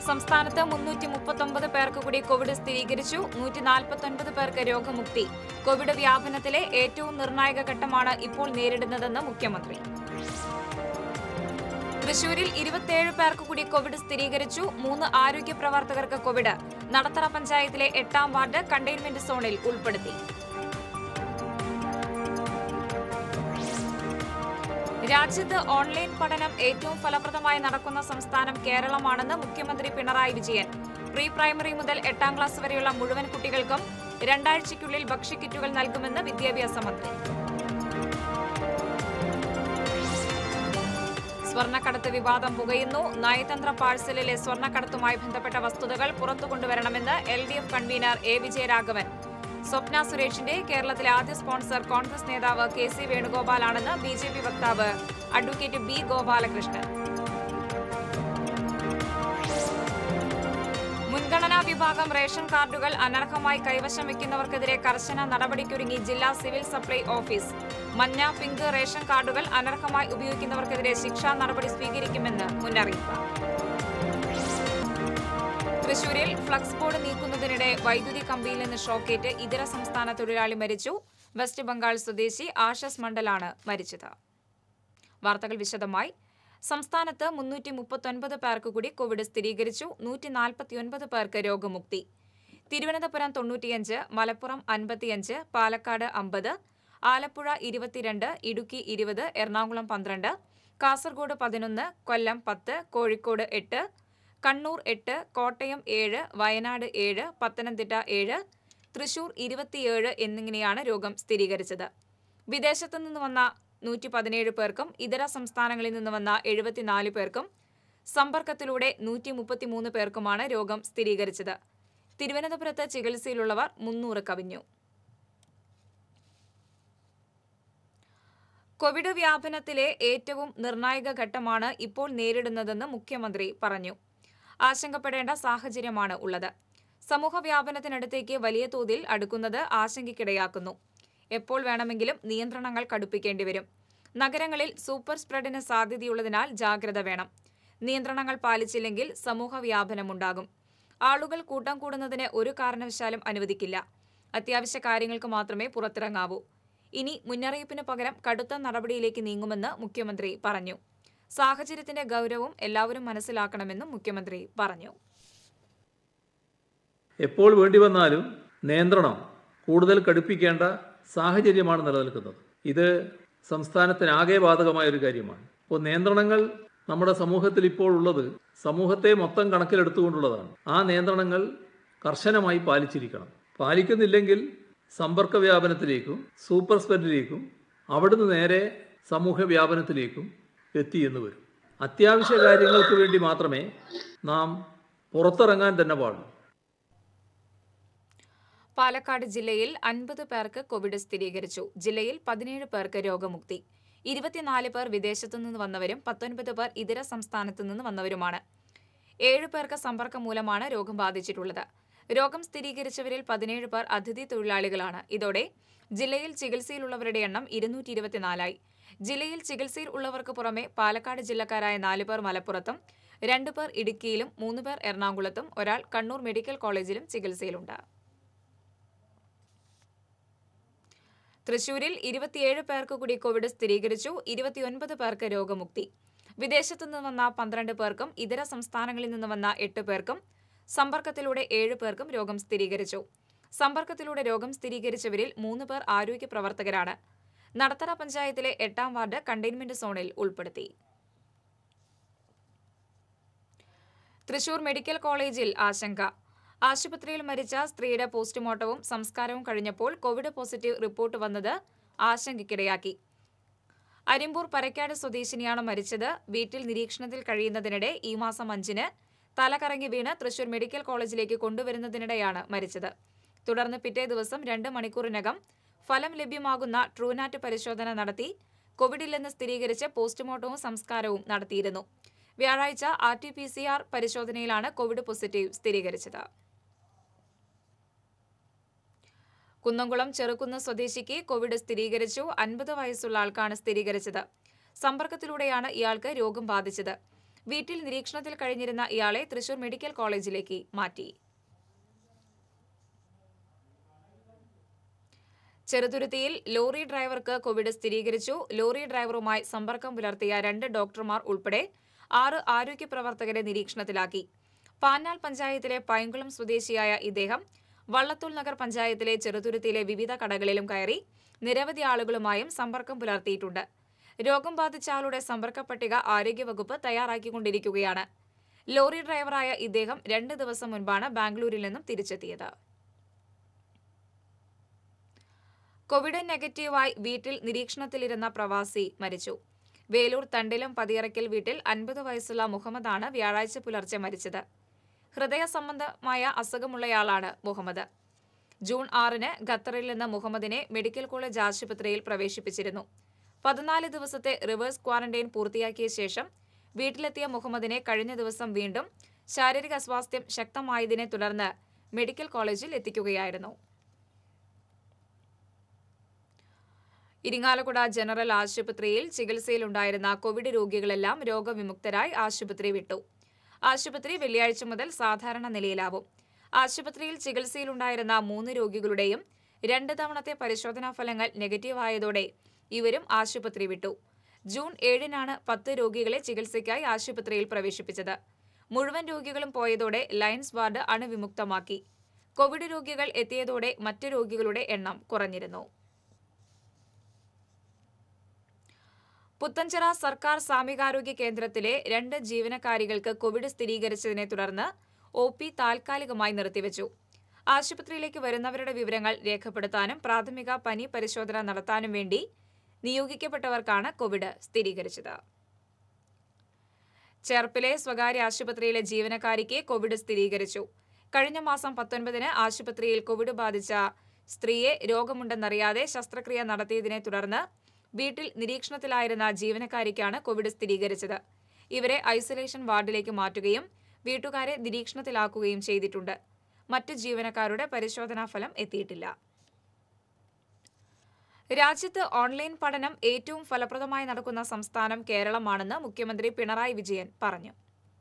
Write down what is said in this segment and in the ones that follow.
സംസ്ഥാനത്ത് മുന്നൂറ്റി മുപ്പത്തൊമ്പത് പേർക്ക് കൂടി കോവിഡ് സ്ഥിരീകരിച്ചു നൂറ്റി നാൽപ്പത്തൊൻപത് പേർക്ക് രോഗമുക്തി കോവിഡ് വ്യാപനത്തിലെ ഏറ്റവും നിർണായക ഘട്ടമാണ് ഇപ്പോൾ നേരിടുന്നതെന്ന് മുഖ്യമന്ത്രി തൃശൂരിൽ ഇരുപത്തിയേഴ് പേർക്ക് കൂടി കോവിഡ് സ്ഥിരീകരിച്ചു മൂന്ന് ആരോഗ്യ പ്രവർത്തകർക്ക് കോവിഡ് നടത്തറ പഞ്ചായത്തിലെ എട്ടാം വാർഡ് കണ്ടെയ്ൻമെന്റ് സോണിൽ ഉൾപ്പെടുത്തി രാജ്യത്ത് ഓൺലൈൻ പഠനം ഏറ്റവും ഫലപ്രദമായി നടക്കുന്ന സംസ്ഥാനം കേരളമാണെന്ന് മുഖ്യമന്ത്രി പിണറായി വിജയൻ പ്രീ പ്രൈമറി മുതൽ എട്ടാം ക്ലാസ് വരെയുള്ള മുഴുവൻ കുട്ടികൾക്കും രണ്ടാഴ്ചയ്ക്കുള്ളിൽ ഭക്ഷ്യക്കിറ്റുകൾ നൽകുമെന്ന് വിദ്യാഭ്യാസ മന്ത്രി സ്വർണ്ണക്കടത്ത് വിവാദം പുകയുന്നു നയതന്ത്ര പാഴ്സലിലെ സ്വർണ്ണക്കടത്തുമായി ബന്ധപ്പെട്ട വസ്തുതകൾ പുറത്തുകൊണ്ടുവരണമെന്ന് L D F convener A Vijayaraghavan Swapna സുരേഷിന്റെ കേരളത്തിലെ ആദ്യ സ്പോൺസർ കോൺഗ്രസ് നേതാവ് കെ സി വേണുഗോപാലാണെന്ന് ബി ജെ പി വക്താവ് അഡ്വക്കേറ്റ് ബി ഗോപാലകൃഷ്ണൻ മുൻഗണനാ വിഭാഗം റേഷൻ കാർഡുകൾ അനർഹമായി കൈവശം വയ്ക്കുന്നവർക്കെതിരെ കർശന നടപടിക്കൊരുങ്ങി ജില്ലാ സിവിൽ സപ്ലൈ ഓഫീസ് മഞ്ഞ പിങ്ക് റേഷൻ കാർഡുകൾ അനർഹമായി ഉപയോഗിക്കുന്നവർക്കെതിരെ ശിക്ഷാ നടപടി സ്വീകരിക്കുമെന്ന് മുന്നറിയിപ്പ് തൃശൂരിൽ ഫ്ലക്സ് ബോർഡ് നീക്കുന്നതിനിടെ വൈദ്യുതി കമ്പിയിൽ നിന്ന് ഷോക്കേറ്റ് ഇതര സംസ്ഥാന തൊഴിലാളി മരിച്ചു വെസ്റ്റ് ബംഗാൾ സ്വദേശി ആഷസ് മണ്ഡലാണ് മരിച്ചത് വാർത്തകൾ വിശദമായി സംസ്ഥാനത്ത് മുന്നൂറ്റി മുപ്പത്തൊൻപത് പേർക്ക് കൂടി കോവിഡ് സ്ഥിരീകരിച്ചു നൂറ്റി നാൽപ്പത്തിയൊൻപത് പേർക്ക് രോഗമുക്തി തിരുവനന്തപുരം തൊണ്ണൂറ്റിയഞ്ച് മലപ്പുറം അൻപത്തിയഞ്ച് പാലക്കാട് അമ്പത് ആലപ്പുഴ ഇരുപത്തിരണ്ട് ഇടുക്കി ഇരുപത് എറണാകുളം പന്ത്രണ്ട് കാസർഗോഡ് പതിനൊന്ന് കൊല്ലം പത്ത് കോഴിക്കോട് എട്ട് കണ്ണൂർ എട്ട് കോട്ടയം ഏഴ് വയനാട് ഏഴ് പത്തനംതിട്ട ഏഴ് തൃശൂർ ഇരുപത്തിയേഴ് എന്നിങ്ങനെയാണ് രോഗം സ്ഥിരീകരിച്ചത് വിദേശത്തു നിന്ന് വന്ന നൂറ്റി പതിനേഴ് പേർക്കും ഇതര സംസ്ഥാനങ്ങളിൽ നിന്ന് വന്ന എഴുപത്തിനാല് പേർക്കും സമ്പർക്കത്തിലൂടെ നൂറ്റി മുപ്പത്തിമൂന്ന് പേർക്കുമാണ് രോഗം സ്ഥിരീകരിച്ചത് തിരുവനന്തപുരത്ത് ചികിത്സയിലുള്ളവർ മുന്നൂറ് കവിഞ്ഞു കോവിഡ് വ്യാപനത്തിലെ ഏറ്റവും നിർണായക ഘട്ടമാണ് ഇപ്പോൾ നേരിടുന്നതെന്ന് മുഖ്യമന്ത്രി പറഞ്ഞു ആശങ്കപ്പെടേണ്ട സാഹചര്യമാണ് ഉള്ളത് സമൂഹ വ്യാപനത്തിനടുത്തേക്ക് വലിയ തോതിൽ അടുക്കുന്നത് ആശങ്കയ്ക്കിടയാക്കുന്നു എപ്പോൾ വേണമെങ്കിലും നിയന്ത്രണങ്ങൾ കടുപ്പിക്കേണ്ടി വരും നഗരങ്ങളിൽ സൂപ്പർ സ്പ്രെഡിന് സാധ്യതയുള്ളതിനാൽ ജാഗ്രത വേണം നിയന്ത്രണങ്ങൾ പാലിച്ചില്ലെങ്കിൽ സമൂഹ വ്യാപനമുണ്ടാകും ആളുകൾ കൂട്ടം കൂടുന്നതിന് ഒരു കാരണവശാലും അനുവദിക്കില്ല അത്യാവശ്യ കാര്യങ്ങൾക്ക് മാത്രമേ പുറത്തിറങ്ങാവൂ ഇനി മുന്നറിയിപ്പിന് പകരം കടുത്ത നടപടിയിലേക്ക് നീങ്ങുമെന്ന് മുഖ്യമന്ത്രി പറഞ്ഞു സാഹചര്യത്തിന്റെ ഗൗരവം എല്ലാവരും മനസ്സിലാക്കണമെന്നും മുഖ്യമന്ത്രി പറഞ്ഞു എപ്പോൾ വേണ്ടി വന്നാലും നിയന്ത്രണം കൂടുതൽ കടുപ്പിക്കേണ്ട സാഹചര്യമാണ് നിലനിൽക്കുന്നത് ഇത് സംസ്ഥാനത്തിനാകെ ബാധകമായ ഒരു കാര്യമാണ് അപ്പോൾ നിയന്ത്രണങ്ങൾ നമ്മുടെ സമൂഹത്തിൽ ഇപ്പോൾ ഉള്ളത് സമൂഹത്തെ മൊത്തം കണക്കിലെടുത്തുകൊണ്ടുള്ളതാണ് ആ നിയന്ത്രണങ്ങൾ കർശനമായി പാലിച്ചിരിക്കണം പാലിക്കുന്നില്ലെങ്കിൽ സമ്പർക്ക വ്യാപനത്തിലേക്കും സൂപ്പർ സ്പ്രെഡിലേക്കും അവിടുന്ന് നേരെ സമൂഹ വ്യാപനത്തിലേക്കും എത്തിയെന്ന് വരും അത്യാവശ്യ കാര്യങ്ങൾക്ക് വേണ്ടി മാത്രമേ നാം പുറത്തിറങ്ങാൻ തന്നെ പാടുള്ളൂ പാലക്കാട് ജില്ലയിൽ അൻപത് പേർക്ക് കോവിഡ് സ്ഥിരീകരിച്ചു ജില്ലയിൽ പതിനേഴ് പേർക്ക് രോഗമുക്തി ഇരുപത്തിനാല് പേർ വിദേശത്തു നിന്ന് വന്നവരും പത്തൊൻപത് പേർ ഇതര സംസ്ഥാനത്തു നിന്ന് വന്നവരുമാണ് ഏഴ് പേർക്ക് സമ്പർക്കം മൂലമാണ് രോഗം ബാധിച്ചിട്ടുള്ളത് രോഗം സ്ഥിരീകരിച്ചവരിൽ പതിനേഴ് പേർ അതിഥി തൊഴിലാളികളാണ് ഇതോടെ ജില്ലയിൽ ചികിത്സയിലുള്ളവരുടെ എണ്ണം ഇരുന്നൂറ്റി ഇരുപത്തിനാലായി ജില്ലയിൽ ചികിത്സയിൽ ഉള്ളവർക്ക് പുറമെ പാലക്കാട് ജില്ലക്കാരായ നാല് പേർ മലപ്പുറത്തും രണ്ടു പേർ ഇടുക്കിയിലും മൂന്ന് പേർ എറണാകുളത്തും ഒരാൾ കണ്ണൂർ മെഡിക്കൽ കോളേജിലും ചികിത്സയിലുണ്ട് തൃശൂരിൽ ഇരുപത്തിയേഴ് പേർക്ക് കൂടി കോവിഡ് സ്ഥിരീകരിച്ചു ഇരുപത്തിയൊൻപത് പേർക്ക് രോഗമുക്തി വിദേശത്തു നിന്ന് വന്ന പന്ത്രണ്ട് പേർക്കും ഇതര സംസ്ഥാനങ്ങളിൽ നിന്ന് വന്ന എട്ട് പേർക്കും സമ്പർക്കത്തിലൂടെ ഏഴ് പേർക്കും രോഗം സ്ഥിരീകരിച്ചു സമ്പർക്കത്തിലൂടെ രോഗം സ്ഥിരീകരിച്ചവരിൽ മൂന്ന് പേർ ആരോഗ്യ പ്രവർത്തകരാണ് നടത്തറ പഞ്ചായത്തിലെ എട്ടാം വാർഡ് കണ്ടെയ്ൻമെന്റ് സോണിൽ ഉൾപ്പെടുത്തി തൃശൂർ മെഡിക്കൽ കോളേജിൽ ആശങ്ക ആശുപത്രിയിൽ മരിച്ച സ്ത്രീയുടെ പോസ്റ്റ്മോർട്ടവും സംസ്കാരവും കഴിഞ്ഞപ്പോൾ കോവിഡ് പോസിറ്റീവ് റിപ്പോർട്ട് വന്നത് ആശങ്കയ്ക്കിടയാക്കി അരിമ്പൂർ പരക്കാട് സ്വദേശിനിയാണ് മരിച്ചത് വീട്ടിൽ നിരീക്ഷണത്തിൽ കഴിയുന്നതിനിടെ ഈ മാസം അഞ്ചിന് തലകറങ്ങി വീണ് തൃശൂർ മെഡിക്കൽ കോളേജിലേക്ക് കൊണ്ടുവരുന്നതിനിടെയാണ് മരിച്ചത് തുടർന്ന് പിറ്റേ ദിവസം രണ്ട് മണിക്കൂറിനകം ഫലം ലഭ്യമാകുന്ന ട്രൂനാറ്റ് പരിശോധന നടത്തി കോവിഡില്ലെന്ന് സ്ഥിരീകരിച്ച് പോസ്റ്റ്മോർട്ടവും സംസ്കാരവും നടത്തിയിരുന്നു വ്യാഴാഴ്ച R T P C R പരിശോധനയിലാണ് കോവിഡ് പോസിറ്റീവ് സ്ഥിരീകരിച്ചത് കുന്നംകുളം ചെറുകുന്ന് സ്വദേശിക്ക് കോവിഡ് സ്ഥിരീകരിച്ചു അൻപത് വയസ്സുള്ള ആൾക്കാണ് സ്ഥിരീകരിച്ചത് സമ്പർക്കത്തിലൂടെയാണ് ഇയാൾക്ക് രോഗം ബാധിച്ചത് വീട്ടിൽ നിരീക്ഷണത്തിൽ കഴിഞ്ഞിരുന്ന ഇയാളെ തൃശൂർ മെഡിക്കൽ കോളേജിലേക്ക് മാറ്റി ചെറുതുരുത്തിയിൽ ലോറി ഡ്രൈവർക്ക് കോവിഡ് സ്ഥിരീകരിച്ചു ലോറി ഡ്രൈവറുമായി സമ്പർക്കം പുലർത്തിയ രണ്ട് ഡോക്ടർമാർ ഉൾപ്പെടെ ആറ് ആരോഗ്യ പ്രവർത്തകരെ നിരീക്ഷണത്തിലാക്കി പാനാൽ പഞ്ചായത്തിലെ പൈങ്കുളം സ്വദേശിയായ ഇദ്ദേഹം വള്ളത്തോൾ നഗർ പഞ്ചായത്തിലെ ചെറുതുരുത്തിയിലെ വിവിധ കടകളിലും കയറി നിരവധി ആളുകളുമായും സമ്പർക്കം പുലർത്തിയിട്ടുണ്ട് രോഗം ബാധിച്ച ആളുടെ സമ്പർക്ക പട്ടിക ആരോഗ്യവകുപ്പ് തയ്യാറാക്കിക്കൊണ്ടിരിക്കുകയാണ് ലോറി ഡ്രൈവറായ ഇദ്ദേഹം രണ്ട് ദിവസം മുൻപാണ് ബാംഗ്ലൂരിൽ നിന്നും തിരിച്ചെത്തിയത് കോവിഡ് നെഗറ്റീവായി വീട്ടിൽ നിരീക്ഷണത്തിലിരുന്ന പ്രവാസി മരിച്ചു വേലൂർ തണ്ടിലും പതിയറയ്ക്കൽ വീട്ടിൽ അൻപത് വയസ്സുള്ള മുഹമ്മദാണ് വ്യാഴാഴ്ച പുലർച്ചെ മരിച്ചത് ഹൃദയ സംബന്ധമായ അസുഖമുള്ളയാളാണ് മുഹമ്മദ് ജൂൺ ആറിന് ഖത്തറിൽ നിന്ന് മുഹമ്മദിനെ മെഡിക്കൽ കോളേജ് ആശുപത്രിയിൽ പ്രവേശിപ്പിച്ചിരുന്നു പതിനാല് ദിവസത്തെ റിവേഴ്സ് ക്വാറന്റൈൻ പൂർത്തിയാക്കിയ ശേഷം വീട്ടിലെത്തിയ മുഹമ്മദിനെ കഴിഞ്ഞ ദിവസം വീണ്ടും ശാരീരിക അസ്വാസ്ഥ്യം ശക്തമായതിനെ തുടർന്ന് മെഡിക്കൽ കോളേജിൽ എത്തിക്കുകയായിരുന്നു ഇരിങ്ങാലക്കുട ജനറൽ ആശുപത്രിയിൽ ചികിത്സയിലുണ്ടായിരുന്ന കോവിഡ് രോഗികളെല്ലാം രോഗവിമുക്തരായി ആശുപത്രി വിട്ടു ആശുപത്രി വെള്ളിയാഴ്ച മുതൽ സാധാരണ നിലയിലാവും ആശുപത്രിയിൽ ചികിത്സയിലുണ്ടായിരുന്ന മൂന്ന് രോഗികളുടെയും രണ്ട് തവണത്തെ പരിശോധനാ ഫലങ്ങൾ നെഗറ്റീവ് ആയതോടെ ഇവരും ആശുപത്രി വിട്ടു ജൂൺ ഏഴിനാണ് പത്ത് രോഗികളെ ചികിത്സയ്ക്കായി ആശുപത്രിയിൽ പ്രവേശിപ്പിച്ചത് മുഴുവൻ രോഗികളും പോയതോടെ ലയൺസ് വാർഡ് അണുവിമുക്തമാക്കി കോവിഡ് രോഗികൾ എത്തിയതോടെ മറ്റ് രോഗികളുടെ എണ്ണം കുറഞ്ഞിരുന്നു പുത്തഞ്ചിറ സർക്കാർ സാമൂഹികാരോഗ്യ കേന്ദ്രത്തിലെ രണ്ട് ജീവനക്കാരികൾക്ക് കോവിഡ് സ്ഥിരീകരിച്ചതിനെ തുടർന്ന് ഒ പി താൽക്കാലികമായി നിർത്തിവച്ചു ആശുപത്രിയിലേക്ക് വരുന്നവരുടെ വിവരങ്ങൾ രേഖപ്പെടുത്താനും പ്രാഥമിക പനി പരിശോധന നടത്താനും വേണ്ടി നിയോഗിക്കപ്പെട്ടവർക്കാണ് കോവിഡ് സ്ഥിരീകരിച്ചത് ചേർപ്പിലെ സ്വകാര്യ ആശുപത്രിയിലെ ജീവനക്കാരിക്ക് കോവിഡ് സ്ഥിരീകരിച്ചു കഴിഞ്ഞ മാസം പത്തൊൻപതിന് ആശുപത്രിയിൽ കോവിഡ് ബാധിച്ച സ്ത്രീയെ രോഗമുണ്ടെന്നറിയാതെ ശസ്ത്രക്രിയ നടത്തിയതിനെ തുടർന്ന് വീട്ടിൽ നിരീക്ഷണത്തിലായിരുന്ന ജീവനക്കാരിക്കാണ് കോവിഡ് സ്ഥിരീകരിച്ചത് ഇവരെ ഐസൊലേഷൻ വാർഡിലേക്ക് മാറ്റുകയും വീട്ടുകാരെ നിരീക്ഷണത്തിലാക്കുകയും ചെയ്തിട്ടുണ്ട് മറ്റ് ജീവനക്കാരുടെ പരിശോധനാ ഫലം എത്തിയിട്ടില്ല രാജ്യത്ത് ഓൺലൈൻ പഠനം ഏറ്റവും ഫലപ്രദമായി നടക്കുന്ന സംസ്ഥാനം കേരളമാണെന്ന് മുഖ്യമന്ത്രി പിണറായി വിജയൻ പറഞ്ഞു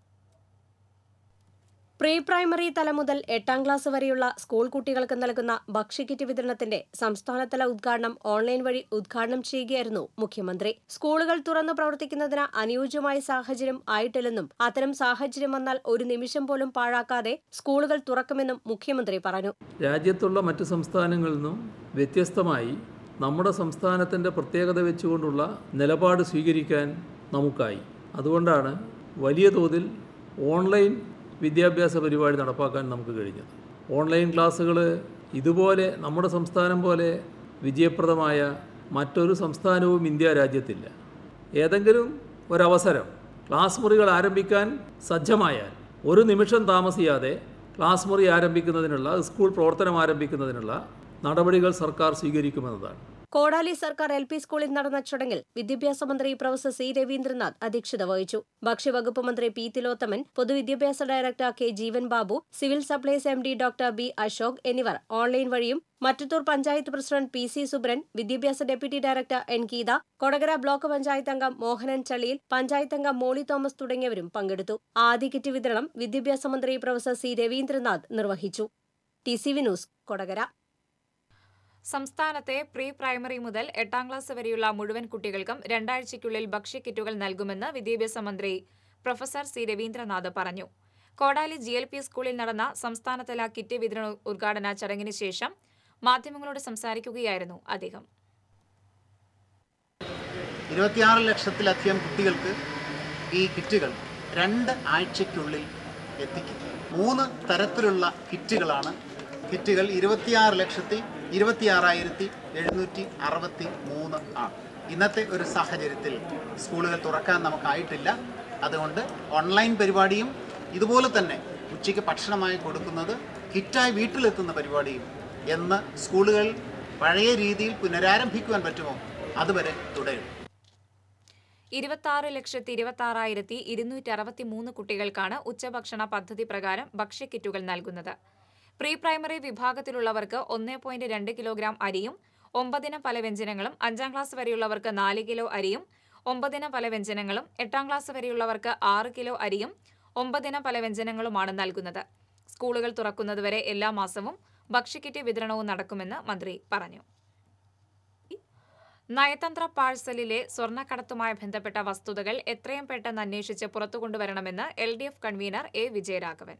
പ്രീ പ്രൈമറി തലം മുതൽ എട്ടാം ക്ലാസ് വരെയുള്ള സ്കൂൾ കുട്ടികൾക്ക് നൽകുന്ന ഭക്ഷ്യക്കിറ്റ് വിതരണത്തിന്റെ സംസ്ഥാനതല ഉദ്ഘാടനം ഓൺലൈൻ വഴി ഉദ്ഘാടനം ചെയ്യുകയായിരുന്നു മുഖ്യമന്ത്രി സ്കൂളുകൾ തുറന്നു പ്രവർത്തിക്കുന്നതിന് അനുയോജ്യമായ സാഹചര്യം ആയിട്ടില്ലെന്നും അത്തരം സാഹചര്യം വന്നാൽ ഒരു നിമിഷം പോലും പാഴാക്കാതെ സ്കൂളുകൾ തുറക്കുമെന്നും മുഖ്യമന്ത്രി പറഞ്ഞു രാജ്യത്തുള്ള മറ്റ് സംസ്ഥാനങ്ങളിൽ നിന്നും വ്യത്യസ്തമായി നമ്മുടെ സംസ്ഥാനത്തിൻ്റെ പ്രത്യേകത വെച്ചുകൊണ്ടുള്ള നിലപാട് സ്വീകരിക്കാൻ നമുക്കായി അതുകൊണ്ടാണ് വലിയ തോതിൽ ഓൺലൈൻ വിദ്യാഭ്യാസ പരിപാടി നടപ്പാക്കാൻ നമുക്ക് കഴിഞ്ഞത് ഓൺലൈൻ ക്ലാസ്സുകൾ ഇതുപോലെ നമ്മുടെ സംസ്ഥാനം പോലെ വിജയപ്രദമായ മറ്റൊരു സംസ്ഥാനവും ഇന്ത്യ രാജ്യത്തില്ല ഏതെങ്കിലും ഒരവസരം ക്ലാസ് മുറികൾ ആരംഭിക്കാൻ സജ്ജമായാൽ ഒരു നിമിഷം താമസിയാതെ ക്ലാസ് മുറി ആരംഭിക്കുന്നതിനുള്ള സ്കൂൾ പ്രവർത്തനം ആരംഭിക്കുന്നതിനുള്ള നടപടികൾ സർക്കാർ സ്വീകരിക്കുമെന്നതാണ് കോടാലി സർക്കാർ എൽ പി സ്കൂളിൽ നടന്ന ചടങ്ങിൽ വിദ്യാഭ്യാസ മന്ത്രി പ്രൊഫസർ സി രവീന്ദ്രനാഥ് അധ്യക്ഷത വഹിച്ചു ഭക്ഷ്യവകുപ്പ് മന്ത്രി പി തിലോത്തമൻ പൊതുവിദ്യാഭ്യാസ director K Jeevan Babu civil supplies M D doctor B Ashok എന്നിവർ ഓൺലൈൻ വഴിയും Mattathur panchayat president P C Subran വിദ്യാഭ്യാസ deputy director N Geetha Kodakara block panchayat അംഗം മോഹനൻ ചളിയിൽ പഞ്ചായത്ത് അംഗം മോളി തോമസ് തുടങ്ങിയവരും പങ്കെടുത്തു ആദ്യ കിറ്റ് വിതരണം വിദ്യാഭ്യാസ മന്ത്രി പ്രൊഫസർ സി രവീന്ദ്രനാഥ് നിർവഹിച്ചു T C V news Kodakara സംസ്ഥാനത്തെ പ്രീ പ്രൈമറി മുതൽ എട്ടാം ക്ലാസ് വരെയുള്ള മുഴുവൻ കുട്ടികൾക്കും രണ്ടാഴ്ചയ്ക്കുള്ളിൽ ഭക്ഷ്യക്കിറ്റുകൾ നൽകുമെന്ന് വിദ്യാഭ്യാസ മന്ത്രി പ്രൊഫസർ സി രവീന്ദ്രനാഥ് പറഞ്ഞു കോടാലി ജി എൽ പി സ്കൂളിൽ നടന്ന സംസ്ഥാനതല കിറ്റ് വിതരണ ഉദ്ഘാടന ചടങ്ങിന് ശേഷം മാധ്യമങ്ങളോട് സംസാരിക്കുകയായിരുന്നു അദ്ദേഹം ഇരുപത്തിയാറ് ലക്ഷത്തിലധികം കുട്ടികൾക്ക് ഈ കിറ്റുകൾ രണ്ട് ആഴ്ചയ്ക്കുള്ളിൽ എത്തിക്കും മൂന്ന് തരത്തിലുള്ള കിറ്റുകളാണ് കിറ്റുകൾ ഇരുപത്തിയാറ് ലക്ഷത്തി ഇരുപത്തിയാറായിരത്തി എഴുന്നൂറ്റി അറുപത്തി മൂന്ന് ആണ് ഇന്നത്തെ ഒരു സാഹചര്യത്തിൽ സ്കൂളുകൾ തുറക്കാൻ നമുക്കായിട്ടില്ല അതുകൊണ്ട് ഓൺലൈൻ പരിപാടിയും ഇതുപോലെ തന്നെ ഉച്ചയ്ക്ക് ഭക്ഷണമായി കൊടുക്കുന്നത് കിറ്റായി വീട്ടിലെത്തുന്ന പരിപാടിയും എന്ന് സ്കൂളുകൾ പഴയ രീതിയിൽ പുനരാരംഭിക്കുവാൻ പറ്റുമോ അതുവരെ തുടരും ഇരുപത്തി ലക്ഷത്തി ഇരുപത്തി ആറായിരത്തി ഇരുന്നൂറ്റി അറുപത്തി മൂന്ന് കുട്ടികൾക്കാണ് ഉച്ചഭക്ഷണ പദ്ധതി പ്രകാരം ഭക്ഷ്യക്കിറ്റുകൾ നൽകുന്നത് പ്രീ പ്രൈമറി വിഭാഗത്തിലുള്ളവർക്ക് ഒന്ന് പോയിന്റ് രണ്ട് കിലോഗ്രാം അരിയും ഒമ്പതിനം പല വ്യഞ്ജനങ്ങളും അഞ്ചാം ക്ലാസ് വരെയുള്ളവർക്ക് നാല് കിലോ അരിയും ഒമ്പതിനം പലവ്യഞ്ജനങ്ങളും എട്ടാം ക്ലാസ് വരെയുള്ളവർക്ക് ആറ് കിലോ അരിയും ഒമ്പതിനം പലവ്യഞ്ജനങ്ങളുമാണ് നൽകുന്നത് സ്കൂളുകൾ തുറക്കുന്നതുവരെ എല്ലാ മാസവും ഭക്ഷ്യക്കിറ്റ് വിതരണവും നടക്കുമെന്ന് മന്ത്രി പറഞ്ഞു നയതന്ത്ര പാഴ്സലിലെ സ്വർണ്ണക്കടത്തുമായി ബന്ധപ്പെട്ട വസ്തുതകൾ എത്രയും പെട്ടെന്ന് അന്വേഷിച്ച് പുറത്തുകൊണ്ടുവരണമെന്ന് L D F convener A Vijayaraghavan